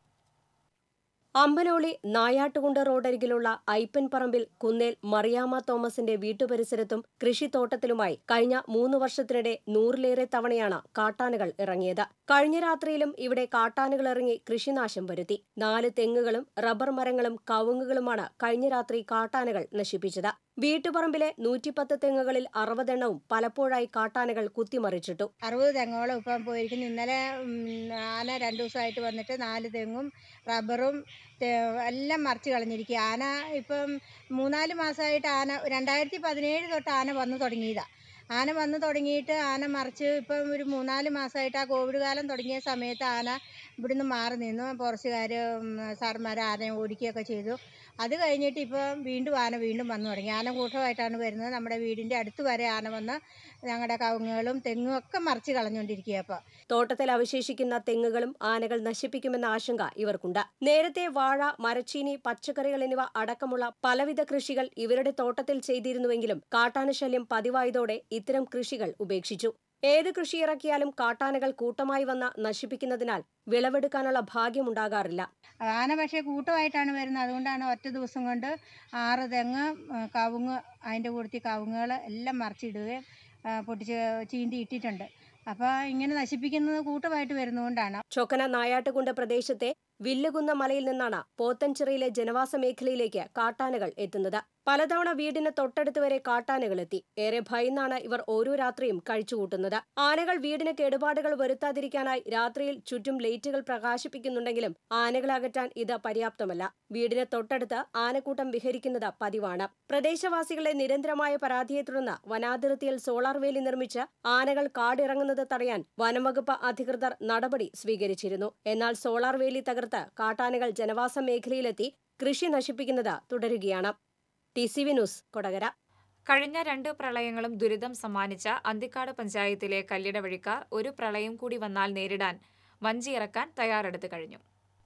അമ്പലോളി നായാട്ടുകുണ്ട് റോഡരികിലുള്ള ഐപ്പൻപറമ്പിൽ കുന്നേൽ മറിയാമ്മ തോമസിന്റെ വീട്ടുപരിസരത്തും കൃഷിത്തോട്ടത്തിലുമായി കഴിഞ്ഞ മൂന്ന് വർഷത്തിനിടെ നൂറിലേറെ തവണയാണ് കാട്ടാനകൾ ഇറങ്ങിയത് കഴിഞ്ഞ രാത്രിയിലും ഇവിടെ കാട്ടാനകൾ ഇറങ്ങി കൃഷിനാശം വരുത്തി നാല് തെങ്ങുകളും റബ്ബർ മരങ്ങളും കവുങ്ങുകളുമാണ് കഴിഞ്ഞ രാത്രി കാട്ടാനകൾ നശിപ്പിച്ചത് വീട്ടുപറമ്പിലെ നൂറ്റിപ്പത്ത് തെങ്ങുകളിൽ അറുപതെണ്ണവും പലപ്പോഴായി കാട്ടാനകൾ കുത്തിമറിച്ചിട്ടു അറുപത് തെങ്ങോളം ഇപ്പം പോയിരിക്കുന്നു ഇന്നലെ ഉം, ആന രണ്ടു ദിവസമായിട്ട് വന്നിട്ട് നാല് തെങ്ങും റബ്ബറും തെ- എല്ലാം മറിച്ച് കളഞ്ഞിരിക്കുക ആന ഇപ്പം മൂന്നാല് മാസമായിട്ട് ആന രണ്ടായിരത്തി പതിനേഴ് തൊട്ട് ആന വന്നു തുടങ്ങിയതാണ് ആന വന്നു തുടങ്ങിയിട്ട് ആന മറിച്ച് ഇപ്പം ഒരു മൂന്നാല് മാസമായിട്ട് ആ കോവിഡ് കാലം തുടങ്ങിയ സമയത്ത് ആന ഇവിടുന്ന് മാറി നിന്നു ഫോറസ്റ്റുകാർ സാർമാർ ആനയെ ഓടിക്കുകയൊക്കെ ചെയ്തു അത് കഴിഞ്ഞിട്ട് ഇപ്പം വീണ്ടും ആന വീണ്ടും വന്നു തുടങ്ങി ആന കൂട്ടമായിട്ടാണ് വരുന്നത് നമ്മുടെ വീടിൻ്റെ അടുത്ത് വരെ ആന വന്ന് ഞങ്ങളുടെ കവുങ്ങുകളും തെങ്ങും ഒക്കെ മറിച്ച് കളഞ്ഞുകൊണ്ടിരിക്കുക അപ്പോൾ തോട്ടത്തിൽ അവശേഷിക്കുന്ന തെങ്ങുകളും ആനകൾ നശിപ്പിക്കുമെന്ന ആശങ്ക ഇവർക്കുണ്ട് നേരത്തെ വാഴ മരച്ചീനി പച്ചക്കറികൾ എന്നിവ അടക്കമുള്ള പലവിധ കൃഷികൾ ഇവരുടെ തോട്ടത്തിൽ ചെയ്തിരുന്നുവെങ്കിലും കാട്ടാനശല്യം പതിവായതോടെ ഇത്തരം കൃഷികൾ ഉപേക്ഷിച്ചു ഏത് കൃഷി ഇറക്കിയാലും കാട്ടാനകൾ കൂട്ടമായി വന്ന് നശിപ്പിക്കുന്നതിനാൽ വിളവെടുക്കാനുള്ള ഭാഗ്യമുണ്ടാകാറില്ല ആന പക്ഷേ കൂട്ടമായിട്ടാണ് വരുന്നത് അതുകൊണ്ടാണ് ഒറ്റ ദിവസം കൊണ്ട് ആറ് തെങ്ങ് ആ, കവുങ്ങ് അതിൻ്റെ കൂട്ടത്തിൽ കവുങ്ങുകൾ എല്ലാം മറിച്ചിടുകയും ആ, പൊട്ടിച്ച് ചീന്തി ഇട്ടിട്ടുണ്ട് അപ്പോൾ ഇങ്ങനെ നശിപ്പിക്കുന്നത് കൂട്ടമായിട്ട് വരുന്നതുകൊണ്ടാണ് ചൊക്കന നായാട്ടുകുണ്ട് പ്രദേശത്തെ വില്ലുകുന്ന മലയിൽ നിന്നാണ് പോത്തൻചിറയിലെ ജനവാസ മേഖലയിലേക്ക് കാട്ടാനകൾ എത്തുന്നത് പലതവണ വീടിന് തൊട്ടടുത്ത് വരെ കാട്ടാനകൾ എത്തി ഏറെ ഭയന്നാണ് ഇവർ ഓരോ രാത്രിയും കഴിച്ചുകൂട്ടുന്നത് ആനകൾ വീടിന് കേടുപാടുകൾ വരുത്താതിരിക്കാനായി രാത്രിയിൽ ചുറ്റും ലൈറ്റുകൾ പ്രകാശിപ്പിക്കുന്നുണ്ടെങ്കിലും ആനകളെ അകറ്റാൻ ഇത് പര്യാപ്തമല്ല വീടിന് തൊട്ടടുത്ത് ആനക്കൂട്ടം വിഹരിക്കുന്നത് പതിവാണ് പ്രദേശവാസികളുടെ നിരന്തരമായ പരാതിയെ തുടർന്ന് വനാതിർത്തിയിൽ സോളാർ വേലി നിർമ്മിച്ച് ആനകൾ കാടിറങ്ങുന്നത് തടയാൻ വനംവകുപ്പ് അധികൃതർ നടപടി സ്വീകരിച്ചിരുന്നു എന്നാൽ സോളാർ വേലി തകർത്ത് കാട്ടാനകൾ ജനവാസ മേഖലയിലെത്തി കൃഷി നശിപ്പിക്കുന്നത് തുടരുകയാണ് T C V news Kodakara കഴിഞ്ഞ രണ്ട് പ്രളയങ്ങളും ദുരിതം സമ്മാനിച്ച അന്തിക്കാട് പഞ്ചായത്തിലെ കല്ലിട വഴിക്കാർ ഒരു പ്രളയം കൂടി വന്നാൽ നേരിടാൻ വഞ്ചി ഇറക്കാൻ തയ്യാറെടുത്തു കഴിഞ്ഞു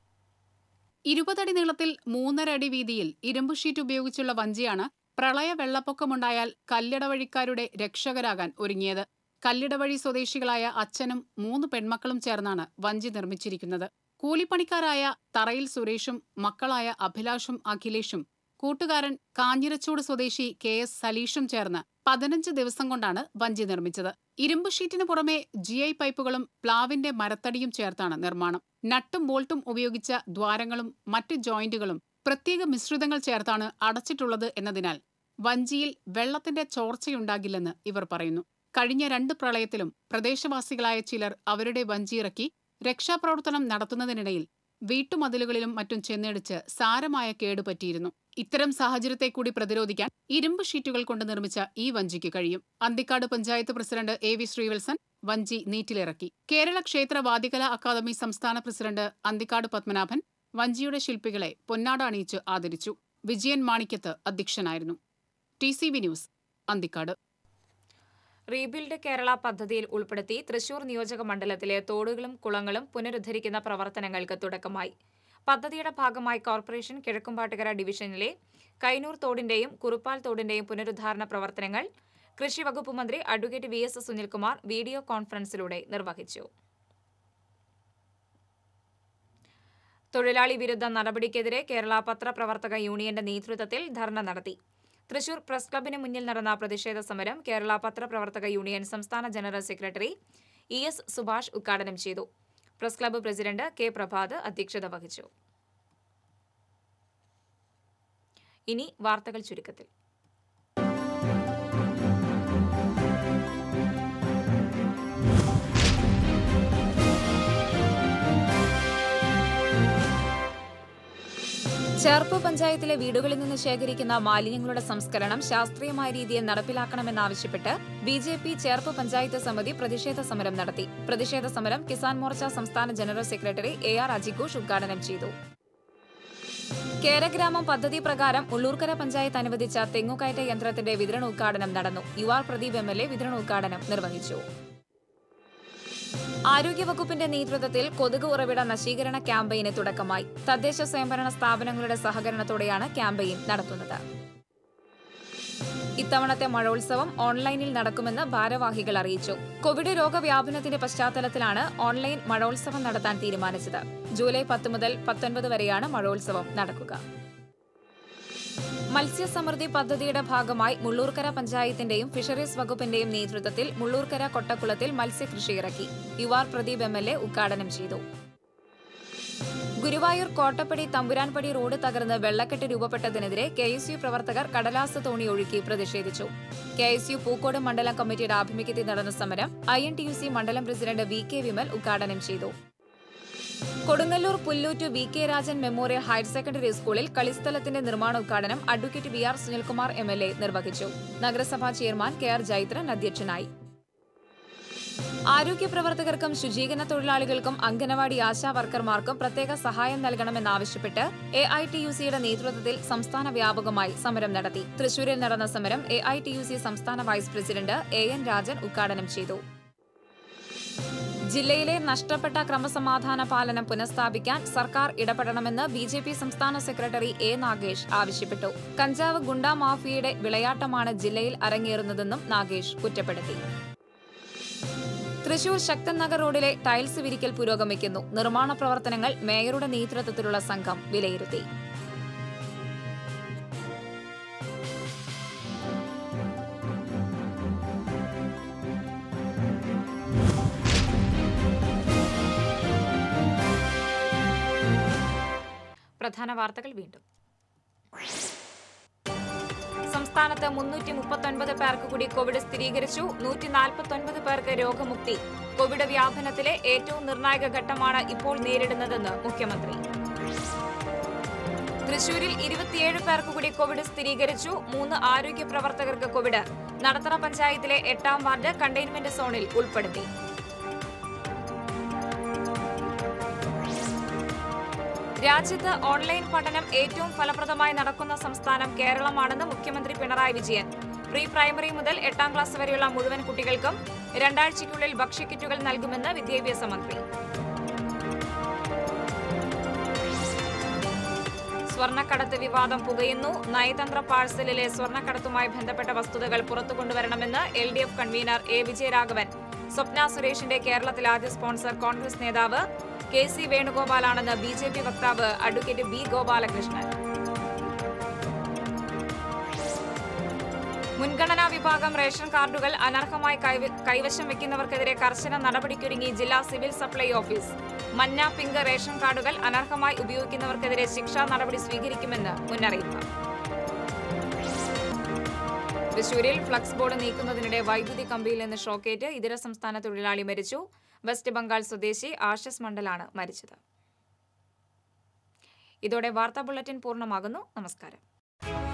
ഇരുപതടി നീളത്തിൽ മൂന്നര അടി വീതിയിൽ ഇരുമ്പ് ഷീറ്റ് ഉപയോഗിച്ചുള്ള വഞ്ചിയാണ് പ്രളയ വെള്ളപ്പൊക്കമുണ്ടായാൽ കല്ലിടവഴിക്കാരുടെ രക്ഷകരാകാൻ ഒരുങ്ങിയത് കല്ലിടവഴി സ്വദേശികളായ അച്ഛനും മൂന്ന് പെൺമക്കളും ചേർന്നാണ് വഞ്ചി നിർമ്മിച്ചിരിക്കുന്നത് കൂലിപ്പണിക്കാരായ തറയിൽ സുരേഷും മക്കളായ അഭിലാഷും അഖിലേഷും കൂട്ടുകാരൻ കാഞ്ഞിരച്ചൂട് സ്വദേശി കെ എസ് സലീഷും ചേർന്ന് പതിനഞ്ച് ദിവസം കൊണ്ടാണ് വഞ്ചി നിർമ്മിച്ചത് ഇരുമ്പ് ഷീറ്റിന് പുറമെ ജി ഐ പൈപ്പുകളും പ്ലാവിന്റെ മരത്തടിയും ചേർത്താണ് നിർമ്മാണം നട്ടും ബോൾട്ടും ഉപയോഗിച്ച ദ്വാരങ്ങളും മറ്റ് ജോയിന്റുകളും പ്രത്യേക മിശ്രിതങ്ങൾ ചേർത്താണ് അടച്ചിട്ടുള്ളത് എന്നതിനാൽ വഞ്ചിയിൽ വെള്ളത്തിന്റെ ചോർച്ചയുണ്ടാകില്ലെന്ന് ഇവർ പറയുന്നു കഴിഞ്ഞ രണ്ട് പ്രളയത്തിലും പ്രദേശവാസികളായ ചിലർ അവരുടെ വഞ്ചിയിറക്കി രക്ഷാപ്രവർത്തനം നടത്തുന്നതിനിടയിൽ വീട്ടുമതിലുകളിലും മറ്റും ചെന്നിടിച്ച് സാരമായ കേടുപറ്റിയിരുന്നു ഇത്തരം സാഹചര്യത്തെ കൂടി പ്രതിരോധിക്കാൻ ഇരുമ്പ് ഷീറ്റുകൾ കൊണ്ട് നിർമ്മിച്ച ഈ വഞ്ചിക്ക് കഴിയും Anthikad panchayat president A V Sreevalsan വഞ്ചി നീറ്റിലിറക്കി കേരള ക്ഷേത്ര വാദികല അക്കാദമി സംസ്ഥാന പ്രസിഡന്റ് അന്തിക്കാട് പത്മനാഭൻ വഞ്ചിയുടെ ശില്പികളെ പൊന്നാട അണിയിച്ച് ആദരിച്ചു വിജയൻ മാണിക്കത്ത് അധ്യക്ഷനായിരുന്നു T C V news Anthikad rebuild Kerala പദ്ധതിയിൽ ഉൾപ്പെടുത്തി തൃശൂർ നിയോജക മണ്ഡലത്തിലെ തോടുകളും കുളങ്ങളും പുനരുദ്ധരിക്കുന്ന പ്രവർത്തനങ്ങൾക്ക് തുടക്കമായി പദ്ധതിയുടെ ഭാഗമായി കോർപ്പറേഷൻ കിഴക്കുംപാട്ടുകര ഡിവിഷനിലെ കൈനൂർ തോടിന്റെയും കുറുപ്പാൽ തോടിന്റെയും പുനരുദ്ധാരണ പ്രവർത്തനങ്ങൾ കൃഷി വകുപ്പ് മന്ത്രി advocate V S Sunilkumar video കോൺഫറൻസിലൂടെ നിർവഹിച്ചു തൊഴിലാളി വിരുദ്ധ നടപടിക്കെതിരെ കേരള പത്രപ്രവർത്തക യൂണിയന്റെ നേതൃത്വത്തിൽ ധർണ നടത്തി തൃശൂർ പ്രസ് ക്ലബിന് മുന്നിൽ നടന്ന പ്രതിഷേധ സമരം കേരള പത്രപ്രവർത്തക യൂണിയൻ സംസ്ഥാന general secretary E S Subhash ഉദ്ഘാടനം ചെയ്തു press club president K Prabhat അധ്യക്ഷത വഹിച്ചു ഇനി വാർത്തകൾ ചുരുക്കത്തിൽ ചേർപ്പ് പഞ്ചായത്തിലെ വീടുകളിൽ നിന്ന് ശേഖരിക്കുന്ന മാലിന്യങ്ങളുടെ സംസ്കരണം ശാസ്ത്രീയമായ രീതിയിൽ നടപ്പിലാക്കണമെന്നാവശ്യപ്പെട്ട് B J P Cherpu panchayat സമിതി പ്രതിഷേധ സമരം നടത്തി പ്രതിഷേധ സമരം കിസാൻ മോർച്ച സംസ്ഥാന ജനറൽ സെക്രട്ടറി എ ആർ അജിഘോഷ് ഉദ്ഘാടനം ചെയ്തു കേരഗ്രാമം പദ്ധതി പ്രകാരം ഉള്ളൂർക്കര പഞ്ചായത്ത് അനുവദിച്ച തെങ്ങുകയറ്റ യന്ത്രത്തിന്റെ വിതരണോദ്ഘാടനം നടന്നു U R Pradeep M L A വിതരണോദ്ഘാടനം നിർവഹിച്ചു ആരോഗ്യവകുപ്പിന്റെ നേതൃത്വത്തിൽ കൊതുക് ഉറവിട നശീകരണ ക്യാമ്പയിന് തുടക്കമായി തദ്ദേശ സ്വയംഭരണ സ്ഥാപനങ്ങളുടെ സഹകരണത്തോടെയാണ് ക്യാമ്പയിൻ നടത്തുന്നത് ഇത്തവണത്തെ മഴോത്സവം ഓൺലൈനിൽ നടക്കുമെന്ന് ഭാരവാഹികൾ അറിയിച്ചു കോവിഡ് രോഗവ്യാപനത്തിന്റെ പശ്ചാത്തലത്തിലാണ് ഓൺലൈൻ മഴോത്സവം നടത്താൻ തീരുമാനിച്ചത് ജൂലൈ പത്ത് മുതൽ പത്തൊൻപത് വരെയാണ് മഴോത്സവം നടക്കുക മത്സ്യസമൃദ്ധി പദ്ധതിയുടെ ഭാഗമായി മുള്ളൂർക്കര പഞ്ചായത്തിന്റെയും ഫിഷറീസ് വകുപ്പിന്റെയും നേതൃത്വത്തിൽ മുള്ളൂർക്കര കൊട്ടക്കുളത്തിൽ മത്സ്യകൃഷി ഇറക്കി U R Pradeep M L A ഉദ്ഘാടനം ചെയ്തു ഗുരുവായൂർ കോട്ടപ്പടി തമ്പുരാൻപടി റോഡ് തകർന്ന് വെള്ളക്കെട്ട് രൂപപ്പെട്ടതിനെതിരെ കെ എസ് യു പ്രവർത്തകർ കടലാസ് തോണി ഒഴുക്കി പ്രതിഷേധിച്ചു കെ എസ് യു പൂക്കോട് മണ്ഡലം കമ്മിറ്റിയുടെ ആഭിമുഖ്യത്തിൽ നടന്ന സമരം I N T U C മണ്ഡലം പ്രസിഡന്റ് വി കെ വിമൽ ഉദ്ഘാടനം ചെയ്തു Kodungallur Pullut V K Rajan memorial higher secondary സ്കൂളിൽ കളിസ്ഥലത്തിന്റെ നിർമ്മാണ ഉദ്ഘാടനം advocate V R Sunilkumar M L A നിർവഹിച്ചു നഗരസഭാ ചെയർമാൻ കെ ആർ ജൈത്രൻ അധ്യക്ഷനായി ആരോഗ്യ പ്രവർത്തകർക്കും ശുചീകരണ തൊഴിലാളികൾക്കും അംഗനവാടി ആശാ വർക്കർമാർക്കും പ്രത്യേക സഹായം നൽകണമെന്നാവശ്യപ്പെട്ട് എ ഐ ടി യു സിയുടെ നേതൃത്വത്തിൽ സംസ്ഥാന വ്യാപകമായി സമരം നടത്തി തൃശൂരിൽ നടന്ന സമരം A I T U C സംസ്ഥാന vice president A N Rajan ഉദ്ഘാടനം ചെയ്തു ജില്ലയിലെ നഷ്ടപ്പെട്ട ക്രമസമാധാന പാലനം പുനഃസ്ഥാപിക്കാൻ സർക്കാർ ഇടപെടണമെന്ന് ബി ജെ പി സംസ്ഥാന സെക്രട്ടറി എ നാഗേഷ് ആവശ്യപ്പെട്ടു കഞ്ചാവ് ഗുണ്ടാ മാഫിയയുടെ വിളയാട്ടമാണ് ജില്ലയിൽ അരങ്ങേറുന്നതെന്നും നാഗേഷ് കുറ്റപ്പെടുത്തി തൃശൂർ ശക്തൻ നഗർ റോഡിലെ ടൈൽസ് വിരിക്കൽ പുരോഗമിക്കുന്നു നിർമ്മാണ പ്രവർത്തനങ്ങൾ മേയറുടെ നേതൃത്വത്തിലുള്ള സംഘം വിലയിരുത്തി പ്രധാന വാർത്തകൾ വീണ്ടും സംസ്ഥാനത്ത് മുന്നൂറ്റി മുപ്പത്തൊൻപത് പേർക്ക് കൂടി കോവിഡ് സ്ഥിരീകരിച്ചു നൂറ്റി നാൽപ്പത്തൊൻപത് പേർക്ക് രോഗമുക്തി കോവിഡ് വ്യാപനത്തിലെ ഏറ്റവും നിർണായക ഘട്ടമാണ് ഇപ്പോൾ നേരിടുന്നതെന്ന് മുഖ്യമന്ത്രി തൃശൂരിൽ ഇരുപത്തിയേഴ് പേർക്ക് കൂടി കോവിഡ് സ്ഥിരീകരിച്ചു മൂന്ന് ആരോഗ്യ പ്രവർത്തകർക്ക് കോവിഡ് നടത്തറ പഞ്ചായത്തിലെ എട്ടാം വാർഡ് കണ്ടെയ്ൻമെന്റ് സോണിൽ ഉൾപ്പെടുത്തി രാജ്യത്ത് ഓൺലൈൻ പഠനം ഏറ്റവും ഫലപ്രദമായി നടക്കുന്ന സംസ്ഥാനം കേരളമാണെന്ന് മുഖ്യമന്ത്രി പിണറായി വിജയൻ പ്രീ പ്രൈമറി മുതൽ എട്ടാം ക്ലാസ് വരെയുള്ള മുഴുവൻ കുട്ടികൾക്കും രണ്ടാഴ്ചയ്ക്കുള്ളിൽ ഭക്ഷ്യക്കിറ്റുകൾ നൽകുമെന്ന് വിദ്യാഭ്യാസ മന്ത്രി സ്വർണ്ണക്കടത്ത് വിവാദം പുകയുന്നു നയതന്ത്ര പാഴ്സലിലെ സ്വർണ്ണക്കടത്തുമായി ബന്ധപ്പെട്ട വസ്തുതകൾ പുറത്തുകൊണ്ടുവരണമെന്ന് L D F convener A Vijayaraghavan Swapna സുരേഷിന്റെ കേരളത്തിലെ ആദ്യ സ്പോൺസർ കോൺഗ്രസ് നേതാവ് കെ സി വേണുഗോപാലാണെന്ന് ബി ജെ പി വക്താവ് അഡ്വക്കേറ്റ് ബി ഗോപാലകൃഷ്ണൻ മുൻഗണനാ വിഭാഗം റേഷൻ കാർഡുകൾ അനർഹമായി കൈവ- കൈവശം വെക്കുന്നവർക്കെതിരെ കർശന നടപടിക്കൊരുങ്ങി ജില്ലാ സിവിൽ സപ്ലൈ ഓഫീസ് മഞ്ഞ പിങ്ക് റേഷൻ കാർഡുകൾ അനർഹമായി ഉപയോഗിക്കുന്നവർക്കെതിരെ ശിക്ഷാ നടപടി സ്വീകരിക്കുമെന്ന് മുന്നറിയിപ്പ് തൃശൂരിൽ ഫ്ലക്സ് ബോർഡ് നീക്കുന്നതിനിടെ വൈദ്യുതി കമ്പിയിൽ നിന്ന് ഷോക്കേറ്റ് ഇതര സംസ്ഥാന തൊഴിലാളി മരിച്ചു വെസ്റ്റ് ബംഗാൾ സ്വദേശി ആഷസ് മണ്ഡലാണ് മരിച്ചത് ഇതോടെ വാർത്താ ബുള്ളറ്റിൻ പൂർണ്ണമാകുന്നു നമസ്കാരം